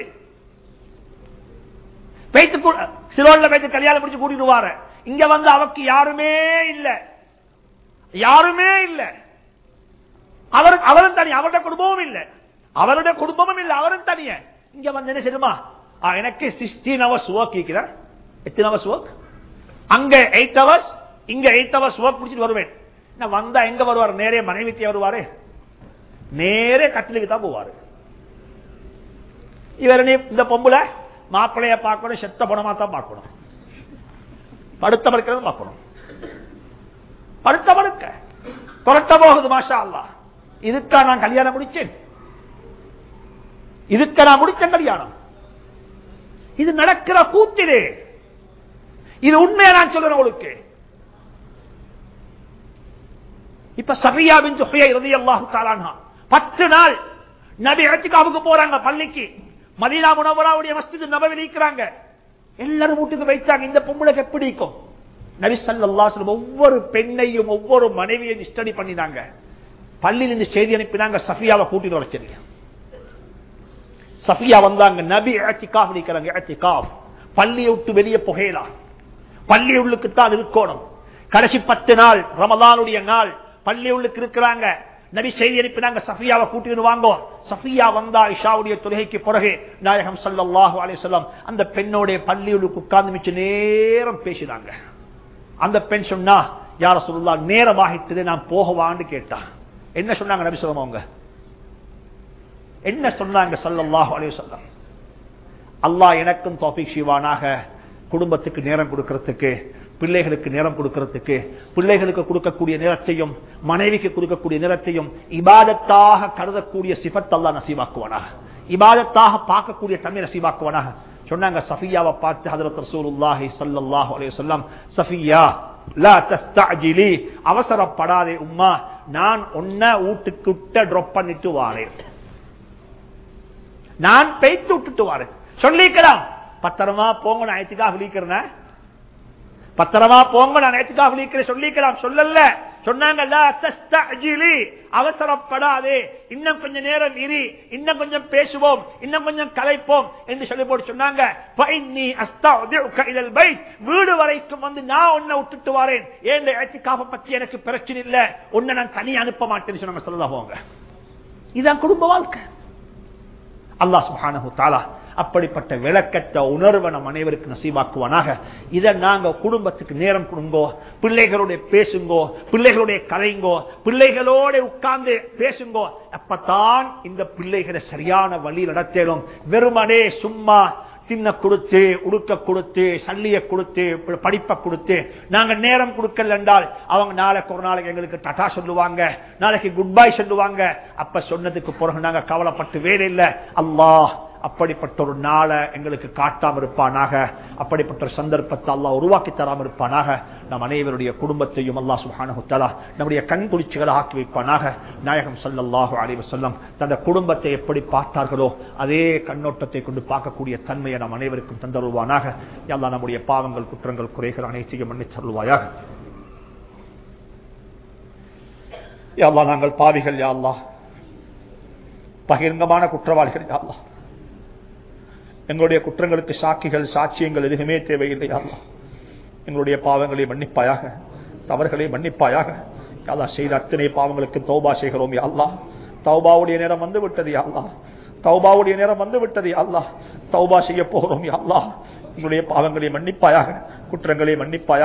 Speaker 1: வைத்து சிலோன்ல வைத்து கல்யாணம் முடிச்சு கூட்டிட்டு வார இங்க வந்து அவக்கு யாருமே இல்ல யாருமே இல்ல அவர் அவரும் தனி அவருடைய குடும்பமும் இல்ல அவருடைய குடும்பமும் இல்ல அவரும் தனிய இங்க வந்து என்ன செய்யுமா எனக்கு சிக்ஸ்டீன் ஹவர்ஸ் ஒர்க் இருக்கிறேன் எத்தனை ஹவர்ஸ் ஒர்க் அங்க எயிட் ஹவர்ஸ் இங்க எயிட் ஹவர்ஸ் ஒர்க் முடிச்சுட்டு வருவேன் நான் வந்தா எங்க வருவார் நேரே மனைவிக்கு வருவாரு நேரே கட்டிலுக்கு தான் போவாரு இவர் இந்த பொம்புல மாப்பிளைய பார்க்கணும் செத்த பணமா தான் பார்க்கணும் படுத்த படுக்கிறது பார்க்கணும் படுத்த படுக்க புரட்ட போகுது மாஷா அல்லா இதுக்கா நான் கல்யாணம் முடிச்சேன் இதுக்கு நான் முடிச்சேன் கல்யாணம் இது நடக்கிற கூத்திலே இது உண்மையை நான் சொல்றேன் உங்களுக்கு இப்ப சபியா பின் ஜுஹையா ரலியல்லாஹு தஆலா பத்து நாள் நபி இத்திகாவுக்கு போறாங்க பள்ளிக்கு மதீனா முனவராவுடைய மஸ்ஜித் நபவி நீக்கிறாங்க எல்லாரும் வீட்டுக்கு வைத்தாங்க இந்த பொம்பளைக்கு எப்படி இருக்கும் நபி ஸல்லல்லாஹு அலைஹி வஸல்லம் ஒவ்வொரு பெண்ணையும் ஒவ்வொரு மனைவியையும் ஸ்டடி பண்ணினாங்க பள்ளியில் இருந்து செய்தி அனுப்பினாங்க சஃபியாவை கூட்டிட்டு வர சொல்லி சஃபியா வந்தாங்க நபி இத்திகாஃப் நீக்கிறாங்க இத்திகாஃப் பள்ளியை விட்டு வெளியே புகையலாம் பள்ளி உள்ளுக்கு தான் இருக்கணும் கடைசி பத்து நாள் ரமதானுடைய நாள் பள்ளி உள்ளுக்கு இருக்கிறாங்க நபி செய்தி அனுப்பினாங்க சஃபியாவை கூட்டிட்டு வாங்கோ சஃபியா வந்தா இஷாவுடைய தொழுகைக்கு பிறகு நாயகம் சல்லாஹூ அலிசல்லாம் அந்த பெண்ணோடைய பள்ளி உள்ளுக்கு உட்கார்ந்து மிச்ச நேரம் பேசினாங்க அந்த பெண் சொன்னா யார சொல்லா நேரமாகித்தது நான் போகவான்னு கேட்டா என்ன சொன்னாங்க நபி சொல்லம் அவங்க என்ன சொன்னாங்க சல்லல்லாஹு அலைஹி வஸல்லம் அல்லாஹ் எனக்கும் தௌஃபீக் செய்வானாக குடும்பத்துக்கு நேரம் கொடுக்கிறதுக்கு பிள்ளைகளுக்கு நேரம் கொடுக்கிறதுக்கு பிள்ளைகளுக்கு கொடுக்கக்கூடிய நேரத்தையும் மனைவிக்கு கொடுக்கக்கூடிய நேரத்தையும் இபாதத்தாக கருதக்கூடிய சிபத் அல்லா நசீவாக்குவானாக இபாதத்தாக பார்க்கக்கூடிய தன்மை நசீவாக்குவானாக சொன்னாங்க சஃபியாவை பார்த்து ஹதரத் ரசூலுல்லாஹி ஸல்லல்லாஹு அலைஹி வஸல்லம் சஃபியா லா தஸ்தஅஜிலி அவசரப்படாதே உம்மா நான் உன்ன வீட்டுக்கிட்ட டிராப் பண்ணிட்டு வாரேன் நான் பெய்த்து விட்டுட்டு வாரேன் சொல்லிக்கலாம் பத்திரமா போங்க நான் ஐத்துக்காக விழிக்கிறேன் பத்திரமா போங்க நான் நேற்றுக்காக விழிக்கிறேன் சொல்லிக்கலாம் சொல்லல சொன்னாங்கல்ல அவசரப்படாதே இன்னும் கொஞ்சம் நேரம் இரு இன்னும் கொஞ்சம் பேசுவோம் இன்னும் கொஞ்சம் கலைப்போம் என்று சொல்லி போட்டு சொன்னாங்க வீடு வரைக்கும் வந்து நான் உன்னை விட்டுட்டு வரேன் ஏன் ஏற்றுக்காக பற்றி எனக்கு பிரச்சனை இல்லை உன்னை நான் தனி அனுப்ப மாட்டேன்னு சொன்னாங்க சொல்ல போங்க இதுதான் குடும்ப வாழ்க்கை அல்லா சுஹானு தாலா அப்படிப்பட்ட விளக்கத்தை உணர்வை நம் அனைவருக்கு நசீவாக்குவானாக இதை நாங்க குடும்பத்துக்கு நேரம் கொடுங்கோ பிள்ளைகளுடைய பேசுங்கோ பிள்ளைகளுடைய கலைங்கோ பிள்ளைகளோட உட்கார்ந்து பேசுங்கோ அப்பதான் இந்த பிள்ளைகளை சரியான வழி நடத்தலும் வெறுமனே சும்மா தின்ன கொடுத்து உடுக்க கொடுத்து சல்லிய கொடுத்து படிப்பை கொடுத்து நாங்க நேரம் கொடுக்கல என்றால் அவங்க நாளைக்கு ஒரு நாளைக்கு எங்களுக்கு டட்டா சொல்லுவாங்க நாளைக்கு குட் பை சொல்லுவாங்க அப்ப சொன்னதுக்கு பிறகு நாங்க கவலைப்பட்டு வேலை இல்லை அல்லாஹ் அப்படிப்பட்ட ஒரு நாளை எங்களுக்கு காட்டாம இருப்பானாக அப்படிப்பட்ட ஒரு சந்தர்ப்பத்தை அல்லா உருவாக்கி தராம இருப்பானாக நம் அனைவருடைய குடும்பத்தையும் அல்லா சுஹானஹுத்தலா நம்முடைய கண் குளிச்சுகளை ஆக்கி வைப்பானாக நாயகம் சல்லல்லாஹு அலைவ சொல்லம் தந்த குடும்பத்தை எப்படி பார்த்தார்களோ அதே கண்ணோட்டத்தை கொண்டு பார்க்கக்கூடிய தன்மையை நம் அனைவருக்கும் தந்தருவானாக எல்லா நம்முடைய பாவங்கள் குற்றங்கள் குறைகள் அனைத்தையும் மன்னித் தருவாயாக யாழ்லா நாங்கள் பாவிகள் யாழ்லா பகிரங்கமான குற்றவாளிகள் யாழ்லா எங்களுடைய குற்றங்களுக்கு சாட்சிகள் சாட்சியங்கள் எதுவுமே தேவையில்லை அல்லா எங்களுடைய பாவங்களை மன்னிப்பாயாக தவறுகளை மன்னிப்பாயாக யாதா செய்த அத்தனை பாவங்களுக்கு தௌபா செய்கிறோம் அல்லா தௌபாவுடைய நேரம் வந்து விட்டது அல்லா தௌபாவுடைய நேரம் வந்து விட்டது அல்லா தௌபா செய்ய போகிறோம் அல்லா எங்களுடைய பாவங்களை மன்னிப்பாயாக குற்றங்களை மன்னிப்பாயாக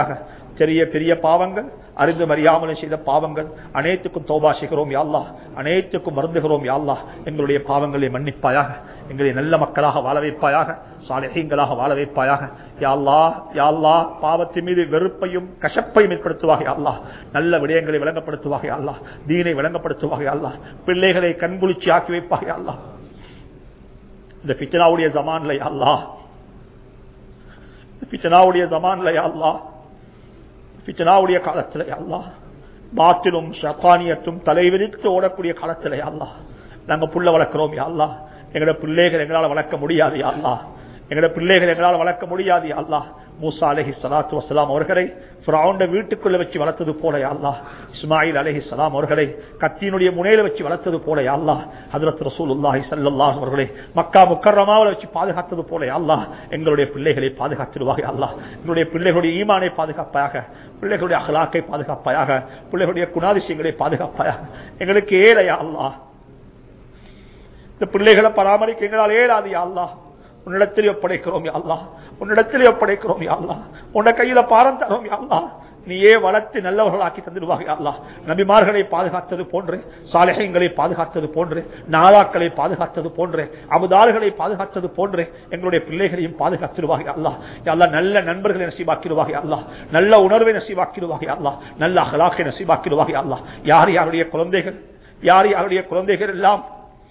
Speaker 1: சிறிய பெரிய பாவங்கள் அறிந்து அறியாமலும் செய்த பாவங்கள் அனைத்துக்கும் தௌபா செய்கிறோம் யாழ்லா அனைத்துக்கும் மருந்துகிறோம் யாழ்லா எங்களுடைய பாவங்களை மன்னிப்பாயாக எங்களை நல்ல மக்களாக வாழ வைப்பாயாக சாலைகளாக வாழ வைப்பாயாக யாழ்லா யாழ்லா பாவத்தின் மீது வெறுப்பையும் கசப்பையும் ஏற்படுத்துவாக யாழ்லா நல்ல விடயங்களை விளங்கப்படுத்துவாக யாழ்லா தீனை விளங்கப்படுத்துவாக யாழ்லா பிள்ளைகளை கண்குளிச்சி ஆக்கி வைப்பாக யாழ்லா இந்த பிச்சனாவுடைய ஜமான்ல யாழ்லா பிச்சனாவுடைய ஜமான்ல யாழ்லா பிச்சனாவுடைய காலத்தில் அல்லா பாத்திலும் சத்தானியத்தும் தலைவிரித்து ஓடக்கூடிய காலத்தில் அல்லா நாங்க புள்ள வளர்க்கிறோம் யாழ்லா எங்களோட பிள்ளைகள் எங்களால் வளர்க்க முடியாது யாழ்லா எங்களோட பிள்ளைகள் எங்களால் வளர்க்க முடியாது அல்லா மூசா அலஹி சலாத்து வசலாம் அவர்களை ஃபிரௌண்ட வீட்டுக்குள்ள வச்சு வளர்த்தது போல யாழ்லா இஸ்மாயில் அலஹி சலாம் அவர்களை கத்தியினுடைய முனையில வச்சு வளர்த்தது போல யாழ்லா ஹதரத் ரசூலுல்லாஹி ஸல்லல்லாஹு அவர்களை மக்கா முக்கர்ரமாவில் வச்சு பாதுகாத்தது போல யாழ்லா எங்களுடைய பிள்ளைகளை பாதுகாத்திடுவாக அல்லா எங்களுடைய பிள்ளைகளுடைய ஈமானை பாதுகாப்பாயாக பிள்ளைகளுடைய அகலாக்கை பாதுகாப்பாயாக பிள்ளைகளுடைய குணாதிசயங்களை பாதுகாப்பாயாக எங்களுக்கு ஏழையா அல்லா இந்த பிள்ளைகளை பராமரிக்க எங்களால் ஏறாது அல்லா உன்னிடத்தில் ஒப்படைக்கிறோம் யாழ்லா உன்னிடத்தில் ஒப்படைக்கிறோம் யாழ்லா உன்னை கையில பாரம் தரோம் யாழ்லா நீயே வளர்த்து நல்லவர்களாக்கி தந்துடுவாங்க அல்லா நபிமார்களை பாதுகாத்தது போன்று சாலைகளை பாதுகாத்தது போன்று நாதாக்களை பாதுகாத்தது போன்று அபுதாறுகளை பாதுகாத்தது போன்று எங்களுடைய பிள்ளைகளையும் பாதுகாத்திடுவாங்க அல்லா அல்லா நல்ல நண்பர்களை நசீபாக்கிடுவாங்க அல்லா நல்ல உணர்வை நசீபாக்கிடுவாங்க அல்லா நல்ல அகலாக்கை நசீபாக்கிடுவாங்க அல்லா யார் யாருடைய குழந்தைகள் யார் யாருடைய குழந்தைகள் எல்லாம்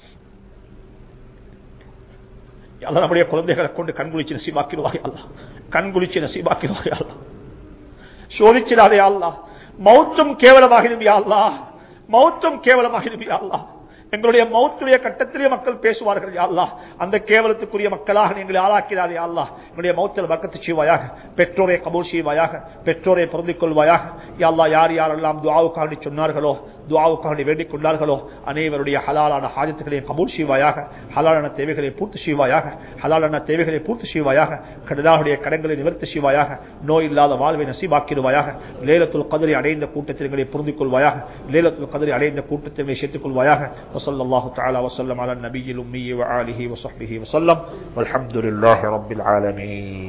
Speaker 1: அல்லா நம்முடைய குழந்தைகளை கொண்டு கண்குளிச்சு நசீபாக்கிடுவாங்க அல்லா கண்குளிச்சு நசீபாக்கிடுவாங்க அல்லா சோதிச்சிடாதே அல்லா மௌத்தும் கேவலமாகிறது அல்லா மௌத்தும் கேவலமாகிறது அல்லா எங்களுடைய மௌத்துடைய கட்டத்திலே மக்கள் பேசுவார்கள் யாழ்லா அந்த கேவலத்துக்குரிய மக்களாக எங்களை ஆளாக்கிறாதே அல்லா எங்களுடைய மௌத்தில் பக்கத்து செய்வாயாக பெற்றோரை கபூர் செய்வாயாக பெற்றோரை பொருந்திக் கொள்வாயாக யாழ்லா யார் யாரெல்லாம் துவாவுக்காண்டி சொன்னார்களோ துவாவுக்காண்டி வேண்டிக் கொண்டார்களோ அனைவருடைய ஹலாலான ஹாஜத்துகளையும் கபூல் செய்வாயாக ஹலாலான தேவைகளை பூர்த்தி செய்வாயாக ஹலாலான தேவைகளை பூர்த்தி செய்வாயாக கடலாவுடைய கடன்களை நிவர்த்தி செய்வாயாக நோய் இல்லாத வாழ்வை நசீபாக்கிடுவாயாக லேலத்துல் கதிரை அடைந்த கூட்டத்தில் எங்களை புரிந்து கொள்வாயாக லேலத்துல் கதிரை அடைந்த கூட்டத்தில் எங்களை சேர்த்துக் கொள்வாயாக وصلى الله تعالى وسلم على النبي الأمي وآله وصحبه وسلم والحمد لله رب العالمين